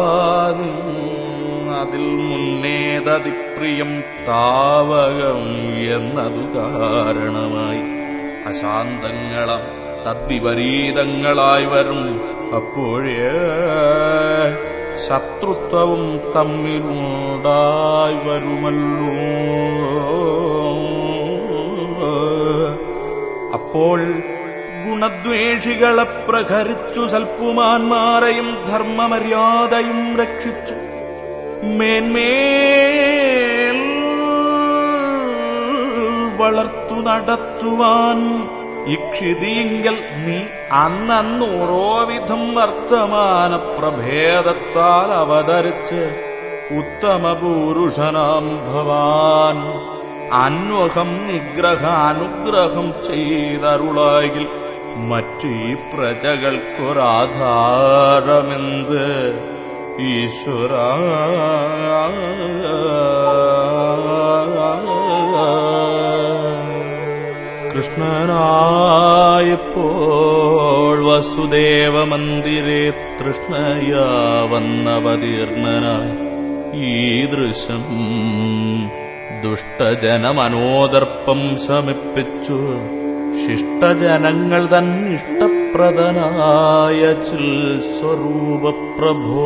അതിൽ മുന്നേതതിപ്രിയം താവകം എന്നതു കാരണമായി അശാന്തങ്ങളാം തദ്വിപരീതങ്ങളായി വരും അപ്പോഴേ ശത്രുത്വവും തമ്മിലുണ്ടായി വരുമല്ലോ അപ്പോൾ ഗുണദ്വേഷികളെ പ്രഹരിച്ചു സൽപ്പുമാന്മാരെയും ധർമ്മമര്യാദയും രക്ഷിച്ചു മേന്മേൽ വളർത്തു നടത്തുവാൻ ഇക്ഷിതിയെങ്കിൽ നീ അന്നന്ന് ഓരോ വിധം വർത്തമാന പ്രഭേദത്താൽ അവതരിച്ച് ഉത്തമ പുരുഷനാം ഭവാൻ അന്വഹം നിഗ്രഹാനുഗ്രഹം ചെയ്തരുളായിൽ മറ്റു ഈ പ്രജകൾക്കൊരാധാരമെന്ത് ഈശ്വര കൃഷ്ണനായപ്പോൾ വസുദേവ മന്ദിരെ തൃഷ്ണയാ വന്നവതീർണനായി ഈദൃശം ദുഷ്ടജനമനോദർപ്പം ശമിപ്പിച്ചു ശിഷ്ടജനങ്ങൾ തൻ ഇഷ്ടപ്രദനായ ചിൽ സ്വരൂപപ്രഭോ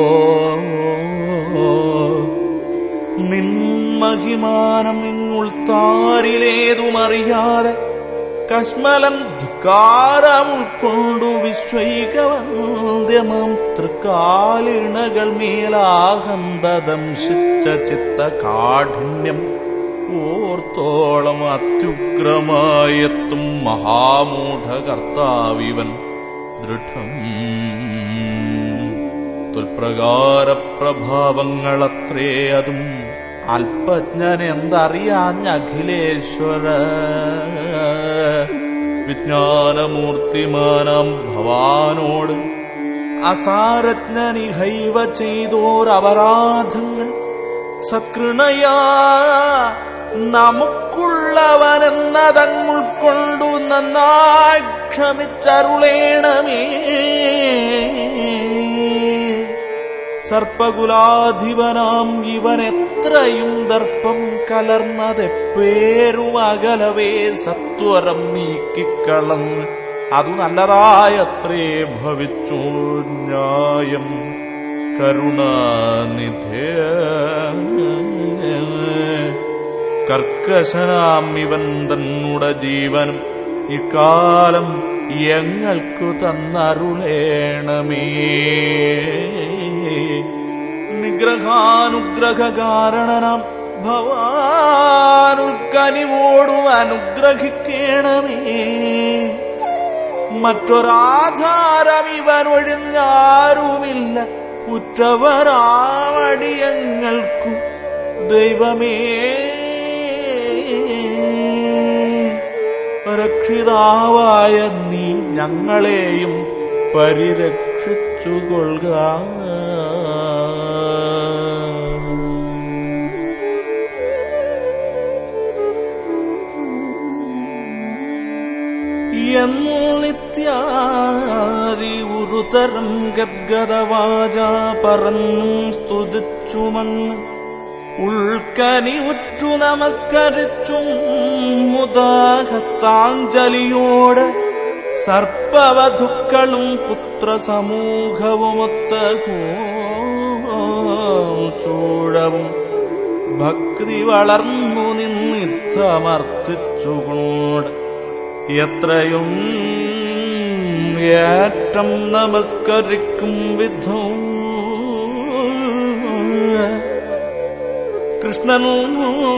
നിന്മഹിമാനം ഇങ്ങുൾ താരിലേതുമറിയാതെ കശ്മലം ധിക്കാരം ഉൾക്കൊണ്ടു വിശ്വൈകവന്ദ്യമാം തൃക്കാലിണകൾ മേലാഹന്തദംശിച്ച ചിത്ത കാഠിന്യം ഓർത്തോളം അത്യുഗ്രമായെത്തും മഹാമൂഢകർത്താവിവൻ ദൃഢം തുൽപ്രകാര പ്രഭാവങ്ങളത്രേ അതും അല്പജ്ഞൻ എന്തറിയാഞ്ഞ അഖിലേശ്വര വിജ്ഞാനമൂർത്തിമാനം ഭവാനോട് അസാരജ്ഞനിഹൈവ ചെയ്തോരപരാധങ്ങൾ സത്കൃണയാ നമുക്കുള്ളവനെന്നതങ്ങുൾക്കൊണ്ടു നന്നായി ക്ഷമിച്ചരുളേണമേ സർപ്പകുലാധിപനാം ഇവൻ എത്രയും ദർപ്പം കലർന്നതെപ്പേരും അകലവേ സത്വരം നീക്കിക്കളന്ന് അതു നല്ലതായത്രേ ഭവിച്ചു ന്യായം കരുണാനിധേ കർക്കശനാം ഇവൻ തന്നുടെ ജീവനും ഇക്കാലം ഞങ്ങൾക്കു തന്നരുളേണമേ നിഗ്രഹാനുഗ്രഹ കാരണനാം ഭവാനുൽക്കനിവോടും അനുഗ്രഹിക്കണമേ മറ്റൊരാധാരം ഇവനൊഴിഞ്ഞാരുമില്ല ഉറ്റവരാവടിയങ്ങൾക്കു ദൈവമേ രക്ഷിതാവായ നീ ഞങ്ങളെയും പരിരക്ഷിച്ചുകൊള്ളുക എന്നിത്യാദി ഉരുതരം ഗദ്ഗദവാച പറന്നും സ്തുതിച്ചുമങ്ങ് ഉൾക്കനി ഉറ്റു നമസ്കരിച്ചും മുദാഹസ്താഞ്ജലിയോട് സർപ്പവധുക്കളും പുത്രസമൂഹവുമൊത്ത ചൂഴവും ഭക്തി വളർന്നു നിന്നിത്തമർത്തിച്ചുകൊണ്ട് എത്രയും ഏറ്റം നമസ്കരിക്കും വിധവും കൃഷ്ണനും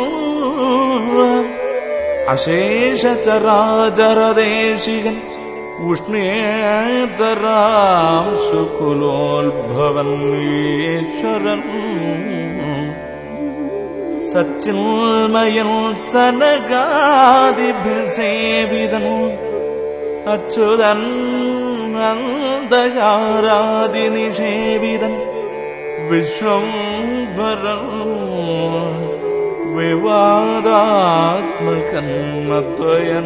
അശേഷചരാചരദേശികൻ ഉഷ്ണേതരാം ശുകുലോത്ഭവൻ ഈശ്വരൻ സച്ചിന്മയൻ സനകാദിഭിസേവിതൻ അച്യുതൻ അന്ധകാരാദി നിഷേവിതൻ വിശ്വംഭരൻ വിവാദാത്മകന്മത്വയൻ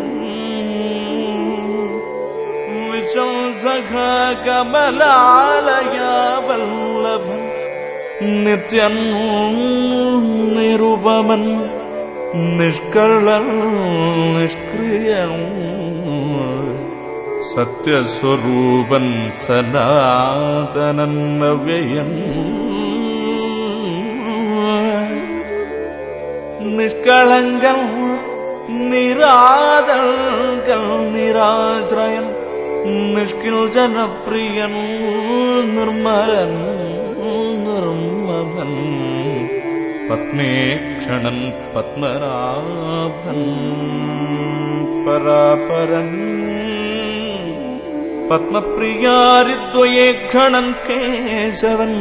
വിശംസഖ കമലാലയാവല്ലഭൻ നിത്യൻ നിരുപമൻ നിഷ്കളൻ നിഷ്ക്രിയൻ സത്യസ്വരൂപൻ സനാതനൻ അവ്യയൻ നിഷ്കളങ്കൻ നിരാതങ്കൻ നിരാശ്രയൻ നിഷ്കിൽ ജനപ്രിയൻ നിർമ്മലൻ നിർമ്മമൻ പത്മേക്ഷണൻ പത്മനാഭൻ പരാപരൻ പത്മപ്രിയാരിദ്വയേക്ഷണൻ കേശവൻ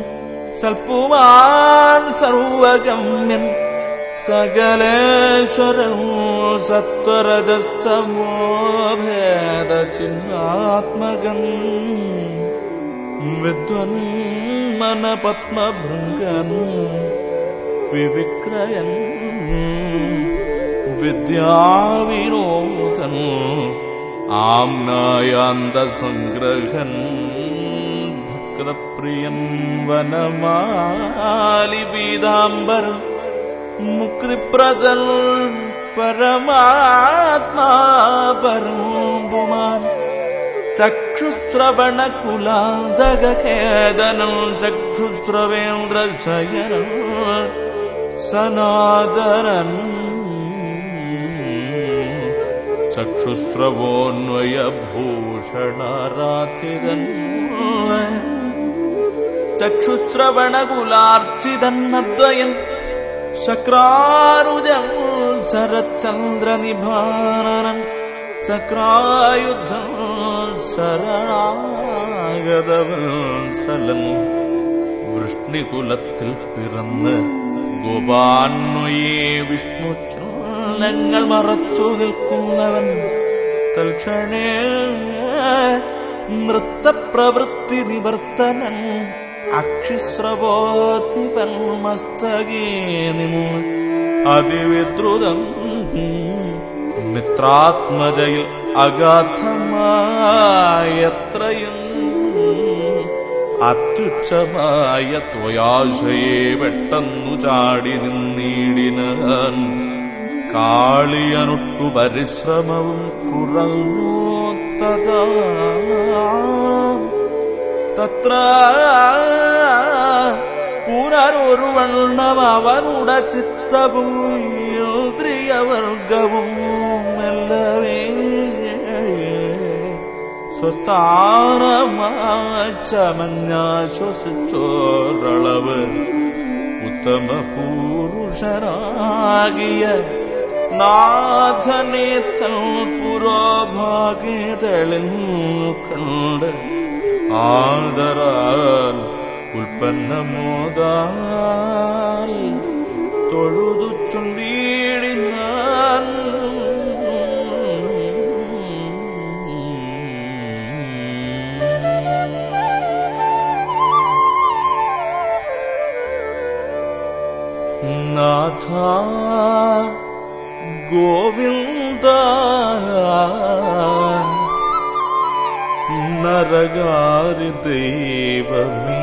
സൽപുമാൻ സർവഗമ്യൻ സകലേശ്വരൻ സത്വരജസ്തമോഭേദചിഹ്നാത്മകൻ വിദ്വൻ മനപത്മഭൃംഗൻ വിവിക്രയൻ വിദ്യാവിനോദൻ ആംനായാന്തസംഗ്രഹൻ ഭക്തപ്രിയൻ വനമാലി പീതാംബരൻ മുക്തിപ്രദൻ പരമാത്മാ പരമ്പുമാൻ ചക്ഷുശ്രവണകുലാന്തകേതനം ചക്ഷുശ്രവേന്ദ്രശയനം സനാതനൻ ചക്ഷുശ്രവോന്വയഭൂഷണാരാധിതൻ ചക്ഷുശ്രവണകുലാർച്ചിതൻ അദ്വയൻ ശക്രാരുജൻ ശരചന്ദ്രനിഭാനനൻ ചക്രായുധം ശരണാഗതവത്സലൻ വൃഷ്ണികുലത്തിൽ പിറന്ന് ഗോപാന്വയെ വിഷ്ണു ചുള്ളങ്ങൾ മറച്ചു നിൽക്കുന്നവൻ തൽക്ഷണേ നൃത്തപ്രവൃത്തി നിവർത്തനൻ അക്ഷിസ്രവോധിപൻ മസ്തകേ നിമു അതിവിദ്രുതം മിത്രാത്മജയിൽ അഗാധമായത്രയും അത്യുച്ഛമായ ത്വയാശയെ പെട്ടെന്നു ചാടി നിന്നീടിനാൻ കാളിയനൊട്ടു പരിശ്രമവും കുറഞ്ഞു തഥാ തത്ര പുനരൊരു വണ്ണം അവനുടെ ചിത്തവും ഇന്ദ്രിയവർഗവും മെല്ലവേ സ്വസ്ഥാനമാശ്വസിച്ചോരളവ് ഉത്തമ പുരുഷരാകിയ നാഥനെ തൻ പുരോഭാഗേ തെളിഞ്ഞു കണ്ട് ആദരാൽ ഉൽപ്പന്നമോദാൽ തൊഴുതു ചുണ്ടീടിനാൻ നാഥ ഗോവിന്ദ നരകാരി ദൈവമേ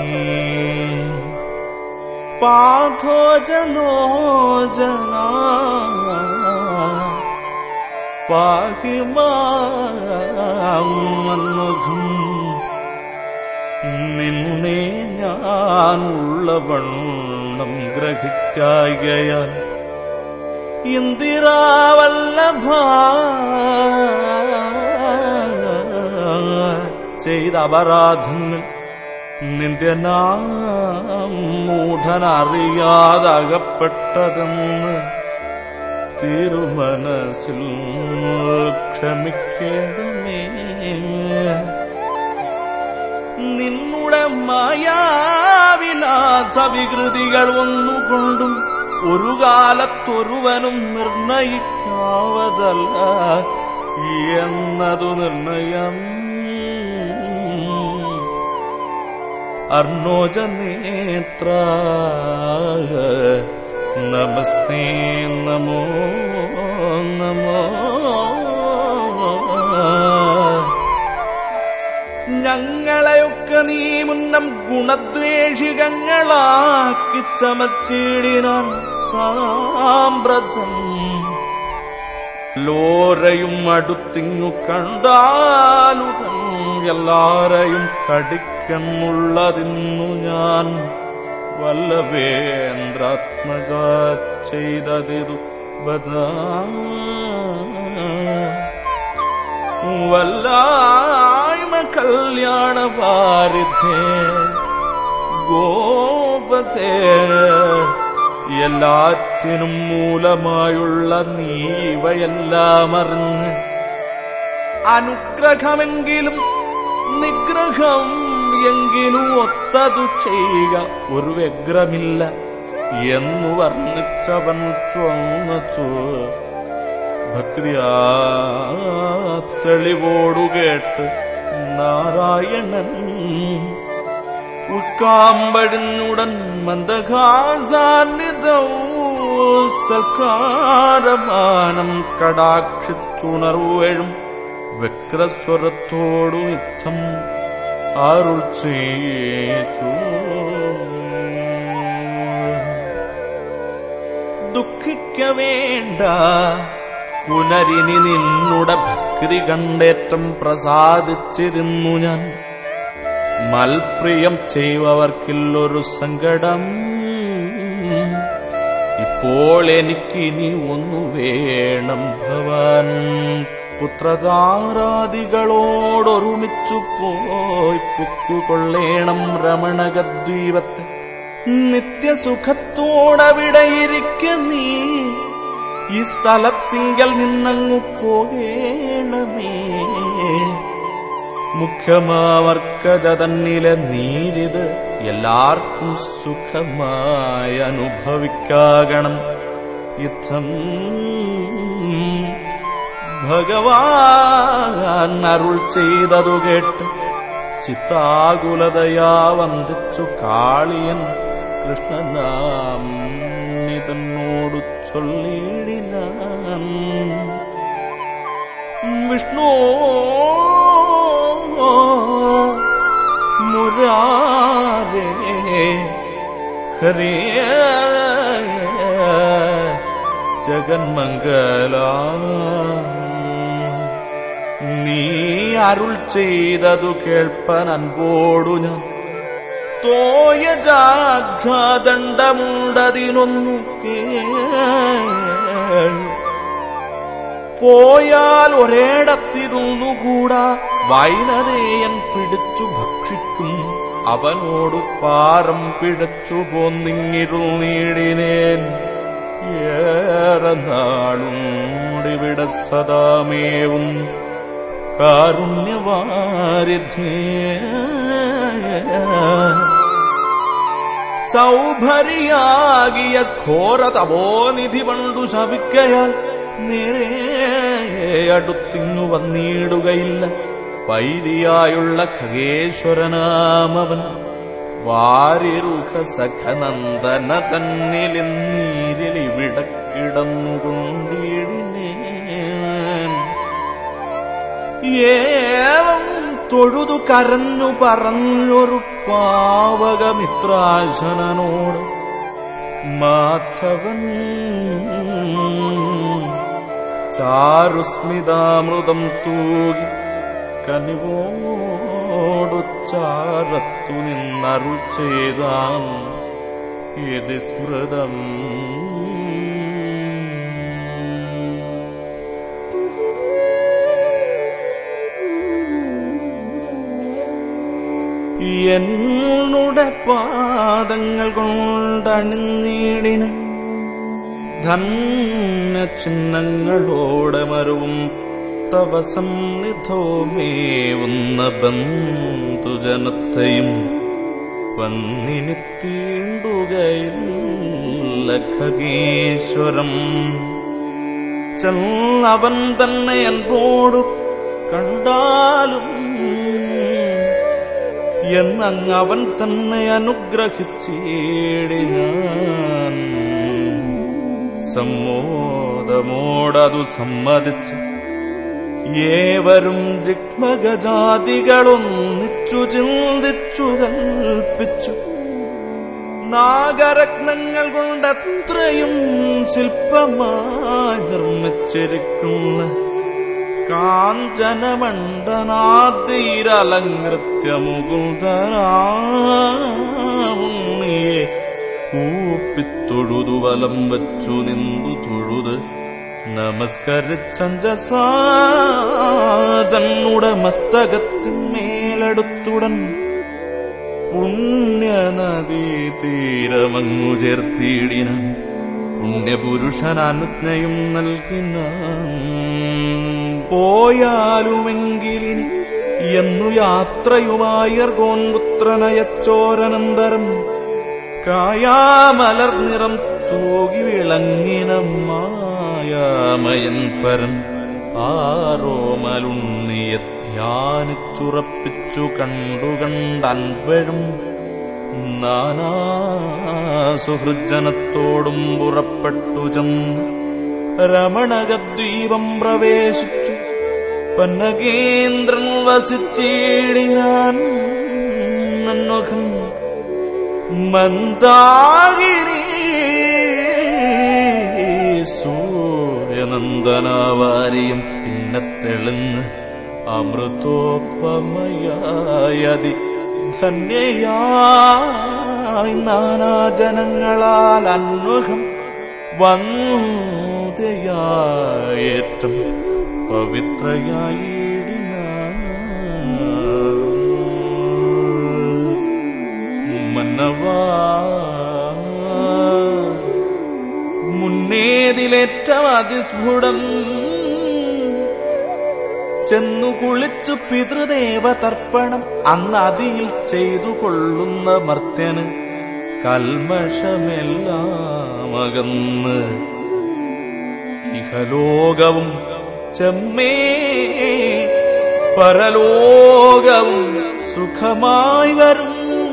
പാഥോ ജനോ ജന പാഹിമാൻമുഖം നിന്നെ ഞാൻ ഉള്ളവണ്ണം ഗ്രഹിക്കായകയാൽ ഇന്ദിരാവല്ലഭ ചെയ്ത അപരാധങ്ങൾ നിന്ദ്യനാം മൂഢനറിയാതകപ്പെട്ടതെന്ന് തിരുമനസിൽ ക്ഷമിക്കണമേ നിന്നുടെ മായാവിലാസ വികൃതികൾ ഒന്നുകൊണ്ടും ഒരു കാലത്തൊരുവനും നിർണയിക്കാവതല്ല എന്നതു നിർണയം അർണോജ നേത്ര നമസ്തേ നമോ നമോ ഞങ്ങളെയൊക്കെ നീ മുന്നം ഗുണദ്വേഷികങ്ങളാക്കി ചമച്ചിടിനാൻ സാമ്പ്രതം ലോരയും അടുത്തിങ്ങു കണ്ടാലുടൻ എല്ലാരെയും കടിക്കെന്നുള്ളതിന്നു ഞാൻ വല്ലവേന്ദ്രാത്മജ ചെയ്തതിതു ബദാ വല്ലായ്മ കല്യാണ വാരിധേ ഗോപതേ എല്ലാത്തിനും മൂലമായുള്ള നീവയെല്ലാം അറിഞ്ഞ് അനുഗ്രഹമെങ്കിലും നിഗ്രഹം എങ്കിലും ഒത്തതു ചെയ്യുക ഒരു വ്യഗ്രമില്ല എന്നു വർണ്ണിച്ചവൻ ചൊന്നച്ചു ഭക്തിയാ തെളിവോടു കേട്ട് നാരായണൻ ഉൾക്കാമ്പഴിഞ്ഞുടൻ മന്ദഹാസാന്നിധവും സൽക്കാരമാനം കടാക്ഷിച്ചുണർവേഴും വ്യക്രസ്വരത്തോടു യുദ്ധം അരുൾ ചെയ്തു ദുഃഖിക്ക വേണ്ട പുനരിനി നിന്നുടെ ഭക്തി കണ്ടേറ്റം പ്രസാദിച്ചിരുന്നു ഞാൻ മൽപ്രിയം ചെയ്വവർക്കില്ലൊരു സങ്കടം ഇപ്പോൾ എനിക്കിനി ഒന്നു വേണം ഭവാൻ പുത്രതാരാദികളോടൊരുമിച്ചു പോയി പുക്കുകൊള്ളേണം രമണകദ്വീപത്തെ നിത്യസുഖത്തോടവിടെയിരിക്ക നീ ഈ സ്ഥലത്തിങ്കൽ നിന്നങ്ങു പോകേണമേ മുഖ്യമാവർക്കജ തന്നിലെ നീരിത് എല്ലാവർക്കും സുഖമായി അനുഭവിക്കാകണം യുദ്ധം ഭഗവാൻ അരുൾ ചെയ്തതു കേട്ട് ചിത്താകുലതയാ വന്ദിച്ചു കാളിയൻ കൃഷ്ണനാം നിതന്നോടു ചൊല്ലിടിനാൻ വിഷ്ണു മുരാരേ ഹരേ ജഗന്മംഗല നീ അരുൾ ചെയ്തതു കേൾപ്പൻ അൻപോടു ഞാൻ തോയജാഘാദണ്ഡമുണ്ടതിനൊന്നു കേൾ പോയാൽ ഒരേടത്തിരുന്നുകൂടാ വൈനരേയൻ പിടിച്ചു ഭക്ഷിക്കും അവനോട് പാരം പിഴച്ചു പോന്നിങ്ങിരുൾ നീടിനേൻ ഏറെ നാളുണ്ടിവിടെ സദാമേവും കാരുണ്യവാരിധേ സൗഭരിയാകിയ ഘോര തപോനിധി പണ്ടു ശപിക്കയാൽ നേരെ അടുത്തിങ്ങു വന്നിടുകയില്ല വൈരിയായുള്ള ഖഗേശ്വരനാമവൻ വാരിരുഹ സഖനന്ദന തന്നിലെന്നീരിൽ ഇവിടെ കിടന്നുകൊണ്ടിടിനേൻ ഏവം തൊഴുതു കരഞ്ഞു പറഞ്ഞൊരു പാവകമിത്രാശനോട് മാധവൻ ചാരുസ്മിതാമൃതം തൂകി കനിവോടു ചാരത്തു നിന്നരുൾ ചെയ്താൻ ഇത് സ്മൃതം എന്നുടെ പാദങ്ങൾ കൊണ്ടണിഞ്ഞീടിന ധന്യ ചിഹ്നങ്ങളോടെ മരുവും തവ സന്നിധോമേവുന്ന ബന്ധുജനത്തെയും വന്നിനി തീണ്ടുകയില്ല ഖഗീശ്വരം ചെന്നവൻ തന്നെ എന്നോടു കണ്ടാലും എന്നങ്ങ് അവൻ തന്നെ അനുഗ്രഹിച്ചേടി ഞാൻ സമ്മോദമോടതു സമ്മതിച്ച് ഏവരും ജിഗ്മഗജാതികളൊന്നിച്ചു ചിന്തിച്ചു കൽപ്പിച്ചു നാഗരത്നങ്ങൾ കൊണ്ടത്രയും ശില്പമായി നിർമ്മിച്ചിരിക്കുന്ന കാഞ്ചനമണ്ഡനാദ്യലങ്കൃത്യ മുകുന്ദനായെ കൂപ്പിത്തൊഴുതു വലം വച്ചു നിന്നു തൊഴുത് നമസ്കരിച്ചഞ്ചസാതന്നുടെ മസ്തകത്തിന്മേലെടുത്തുടൻ പുണ്യനദീ തീരമങ്ങു ചേർത്തിയിടിന പുണ്യപുരുഷനനുജ്ഞയും നൽകിന പോയാലുമെങ്കിലിനി എന്നു യാത്രയുമായർഗോൻ പുത്രനയച്ചോരനന്തരം കായാമലർ നിറം തൂകി വിളങ്ങിന മായാമയൻ പരൻ ആരോമലുണ്ണിയെ ധ്യാനിച്ചുറപ്പിച്ചു കണ്ടുകണ്ടൻപഴും നാനാ സുഹൃജനത്തോടും പുറപ്പെട്ടു ചെന്ന് രമണകദ്വീപം പ്രവേശിച്ചു പന്നകേന്ദ്രൻ വസിച്ചിടിനാൻ നന്നുഖം മന്ദാകിരി സൂര്യനന്ദനാവാരിയും പിന്നെ തെളിഞ്ഞ് അമൃതോപമയായതി ധന്യയായി നാനാജനങ്ങളാൽ അന്വഹം വന്ധ്യയായേറ്റം പവിത്രയായിടിന മന്നവാ മുന്നേതിലേറ്റം അതിസ്ഫുടം ചെന്നു കുളിച്ചു പിതൃദേവ തർപ്പണം അന്ന് അതിയിൽ ചെയ്തു കൊള്ളുന്ന മർത്യന് കൽമഷമെല്ലാം അകന്ന് ഇഹലോകവും ചെമ്മേ പരലോകവും സുഖമായി വരും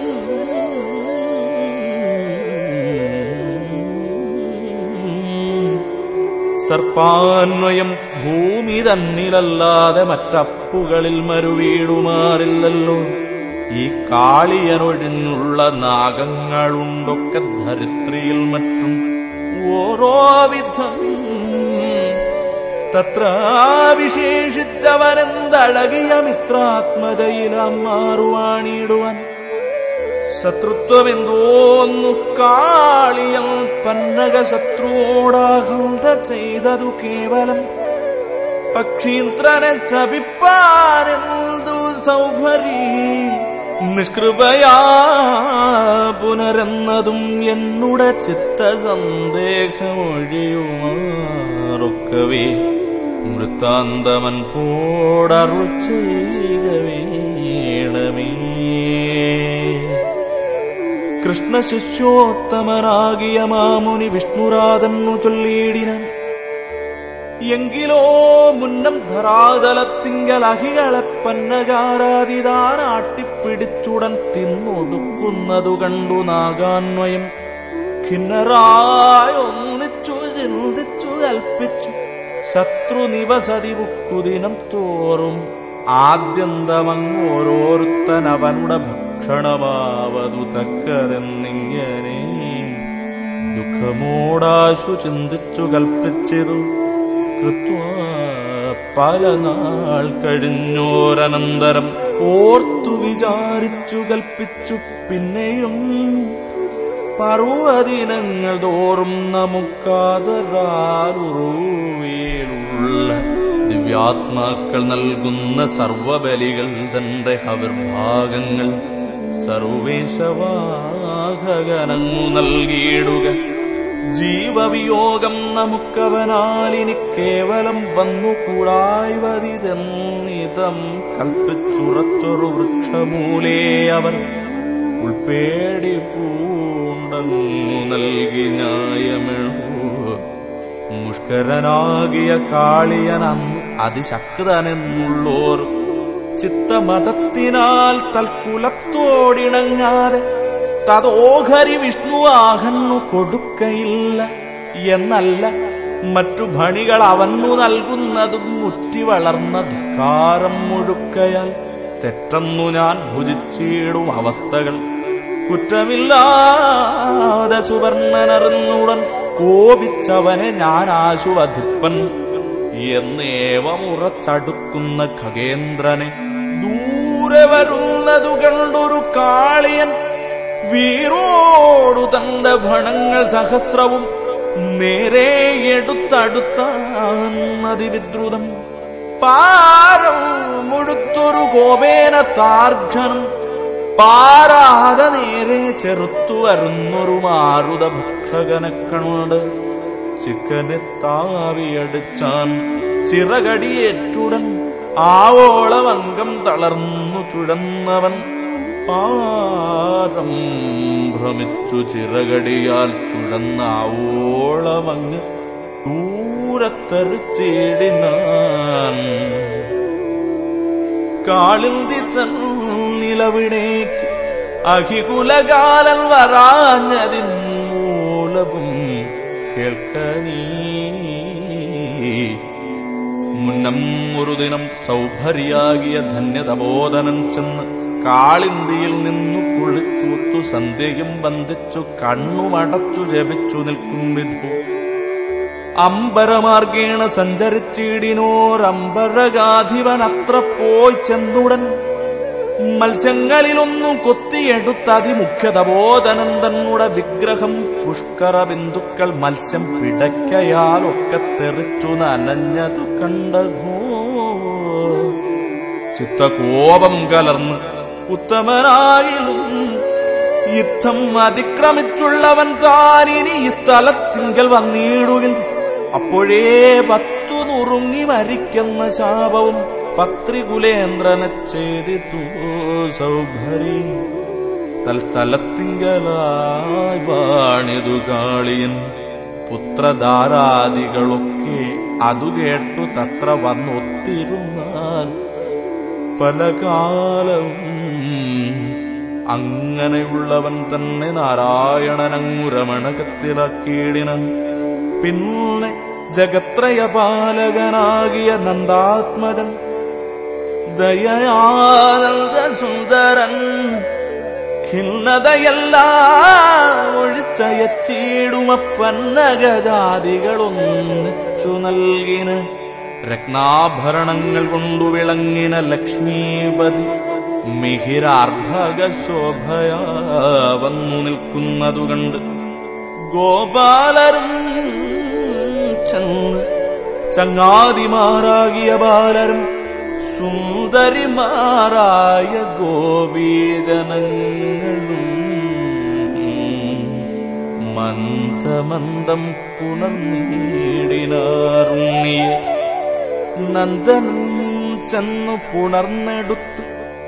സർപ്പാന്വയം ഭൂമി തന്നിലല്ലാതെ മറ്റപ്പുകളിൽ മരുവീടുമാറില്ലല്ലോ ഈ കാളിയനൊഴിഞ്ഞുള്ള നാഗങ്ങളുണ്ടൊക്കെ ധരിത്രിയിൽ മറ്റും ഓരോ വിധം തത്ര വിശേഷിച്ചവനെന്തഴകിയ മിത്രാത്മജയിലാം മാറുവാണിടുവാൻ ശത്രുത്വമെന്തോന്നു കാളിയൽ പന്നക ശത്രുവോടാഹൃത ചെയ്തതു കേവലം പക്ഷീന്ദ്രനെ ചപിപ്പാനെന്തു സൗഭരി നിഷ്കൃപയാ പുനരെന്നതും എന്നുടെ ചിത്തസന്ദേഹമൊഴിയുമാറൊക്കവേ മൃത്താന്തമൻ പോടറു ചെയ്യുക വേണമേ കൃഷ്ണ ശിഷ്യോത്തമനാകിയ മാമുനി വിഷ്ണുരാതന്നു ചൊല്ലിയിടിനാൻ എങ്കിലോ മുന്നം ധരാതലത്തിങ്കൽ അഹികളെ പന്നകാരാതിതാൻ ആട്ടിപ്പിടിച്ചുടൻ തിന്നൊടുക്കുന്നതു കണ്ടു നാഗാന്വയം ഖിന്നറായൊന്നിച്ചു ചിന്തിച്ചു കൽപ്പിച്ചു ശത്രു നിവസതി ബുക്കുദിനം തോറും ആദ്യന്തമങ്ങോരോരുത്തൻ അവനുടെ ഭക്ഷണമാവതു തക്കതെന്നിങ്ങനെ ദുഃഖമോടാശു ചിന്തിച്ചു കൽപ്പിച്ചതു കൃത്വാ പല നാൾ കഴിഞ്ഞോരനന്തരം ഓർത്തു വിചാരിച്ചു കൽപ്പിച്ചു പിന്നെയും പർവ്വദിനങ്ങൾ തോറും നമുക്കാതരാറുവേലുള്ള ദിവ്യാത്മാക്കൾ നൽകുന്ന സർവബലികൾ തന്റെ ഹവിർഭാഗങ്ങൾ സർവേശവാഹകനങ്ങു നൽകിയിടുക ജീവവിയോഗം നമുക്കവനാലിനി കേവലം വന്നുകൂടായ്വതിതെന്നിതം കൽപ്പിച്ചുറച്ചൊരു വൃക്ഷമൂലേ അവർ ഉൾപ്പേടി പൂണ്ടങ്ങു നൽകി ന്യായമെഴു മുഷ്കരനാകിയ കാളിയൻ അന്ന് അതിശക്തനെന്നുള്ളോർ ചിത്തമതത്തിനാൽ തൽക്കുലത്തോടിണങ്ങാതെ തതോഹരി വിഷ്ണു ആഹന്നു കൊടുക്കയില്ല എന്നല്ല മറ്റു ഭണികൾ അവന്നു നൽകുന്നതും മുറ്റി വളർന്ന ധിക്കാരം മുഴുക്കയാൽ തെറ്റെന്നു ഞാൻ ഭുജിച്ചിടും അവസ്ഥകൾ കുറ്റമില്ലാതെ സുവർണനറിഞ്ഞുടൻ കോപിച്ചവനെ ഞാൻ ആശുവധിപ്പൻ എന്നേവമുറച്ചടുക്കുന്ന ഖഗേന്ദ്രനെ ദൂരെ വരുന്നതു കണ്ടൊരു കാളിയൻ വീറോടു തന്റെ ഭണങ്ങൾ സഹസ്രവും നേരെ എടുത്തടുത്തതിവിദ്രുതം പാരം മുഴുത്തൊരു കോപേന താർഘനം പാരാതെ നേരെ ചെറുത്തു വരുന്നൊരു മാരുത ഭക്ഷകനെ കണ്ട് ചിക്കനെ താവിയടിച്ചാൻ ചിറകടിയേറ്റുടൻ ആവോളം അംഗം തളർന്നു ചുഴന്നവൻ പാദം ഭ്രമിച്ചു ചിറകടിയാൽ ചുഴന്ന ആവോളമങ്ങ് ദൂരത്തെറിച്ചിടിനാൻ കാളിന്തി തന്നിലവിടേക്ക് അഹികുലകാലൻ വരാഞ്ഞതിൻ മൂലവും കേൾക്ക നീ മുന്നം ഒരു ദിനം സൗഭര്യാകിയ ധന്യതബോധനം ചെന്ന് കാളിന്തിയിൽ നിന്നു കുളിച്ചൂത്തു സന്ധ്യയും ബന്ധിച്ചു കണ്ണുമടച്ചു ജപിച്ചു നിൽക്കും വിധു അമ്പരമാർഗേണ സഞ്ചരിച്ചിടിനോരമ്പരഗാധിവൻ അത്ര പോയി ചെന്നുടൻ മത്സ്യങ്ങളിലൊന്നു കൊത്തിയെടുത്തതിമുഖ്യതബോധനൻ തന്നുടെ വിഗ്രഹം പുഷ്കര ബിന്ദുക്കൾ മത്സ്യം പിടയ്ക്കയാലൊക്കെ തെറിച്ചു നനഞ്ഞതു കണ്ടോ ചിത്തകോപം കലർന്ന് ഉത്തമനായിലും യുദ്ധം അതിക്രമിച്ചുള്ളവൻ താനിനി ഈ സ്ഥലത്തിങ്കൽ വന്നിടുകിൽ അപ്പോഴേ പത്തു നുറുങ്ങി മരിക്കുന്ന ശാപവും പത്രികുലേന്ദ്രനെ ചെയ്തിതു സൗഭരി തൽസ്ഥലത്തിങ്കലായി വാണിതു കാളിയൻ പുത്രധാരാദികളൊക്കെ അതു കേട്ടു തത്ര വന്നൊത്തിരുന്നാൽ പല കാലവും അങ്ങനെയുള്ളവൻ തന്നെ നാരായണനങ്ങുരമണകത്തിലാക്കിയിടിന പിന്നെ ജഗത്രയപാലകനാകിയ നന്ദാത്മജൻ ദയാനന്ദ സുന്ദരൻ ഖിന്നതയെല്ലാം ഒഴിച്ചയച്ചിടുമപ്പന്നഗജാതികളൊന്നിച്ചു നൽകിന രത്നാഭരണങ്ങൾ കൊണ്ടു വിളങ്ങിന ലക്ഷ്മീപതി മിഹിരാർഭക ശോഭയാ വന്നു നിൽക്കുന്നതു കണ്ട് ഗോപാലരും ചെന്ന് ചങ്ങാതിമാരാകിയ ബാലരും സുന്ദരിമാരായ ഗോപീജനങ്ങളും മന്ദമന്ദം പുണർന്നീടിനാറുണ്ണിയെ നന്ദനും ചെന്നു പുണർന്നെടുത്തു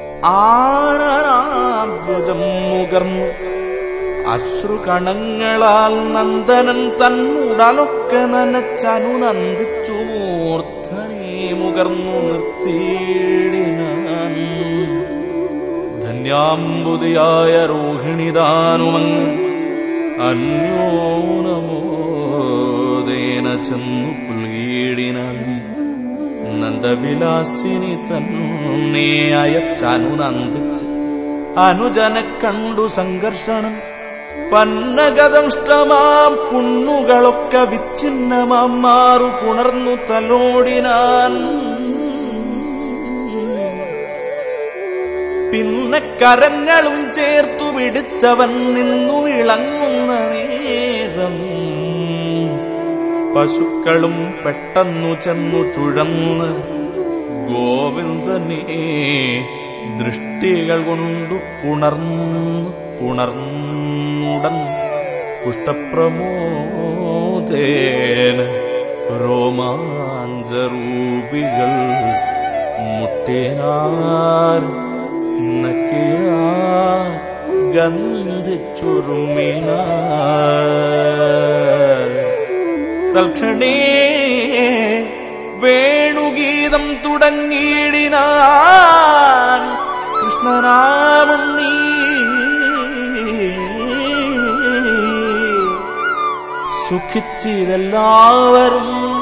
ആനരാഭുജം മുകർന്നു അശ്രുകണങ്ങളാൽ നന്ദനൻ തന്നുടലൊക്കെ നനച്ചനു നന്ദിച്ചു മൂർധനെ മുകർന്നു നിർത്തിയിടിനാൻ ധന്യാംബുതിയായ രോഹിണിതാനുമങ്ങ് അന്യോനമോദേന ചെന്നു പുൽകീടിനാൻ നന്ദവിലാസിനി തന്നെ അയച്ചനു നന്ദിച്ച് അനുജനെ കണ്ടു സംഘർഷണം പന്നഗതംഷ്ടമാം പുണ്ണുകളൊക്കെ വിച്ഛിന്നമാം മാറു പുണർന്നു തലോടിനാൻ പിന്നെ കരങ്ങളും ചേർത്തു പിടിച്ചവൻ നിന്നു വിളങ്ങുന്ന നേരം പശുക്കളും പെട്ടെന്നു ചെന്നു ചുഴന്ന് ഗോവിന്ദനെ ദൃഷ്ടികൾ കൊണ്ടു പുണർന്നു പുണർന്നുടൻ പുഷ്ടപ്രമോദേന രോമാഞ്ചരൂപികൾ മുട്ടേനാർ നക്കിയ ഗന്ധിച്ചുറുമിനാർ തൽക്ഷണേ വേണുഗീതം തുടങ്ങിയിടിനാൻ കൃഷ്ണനാമം നീ സുഖിച്ചിതെല്ലാവരും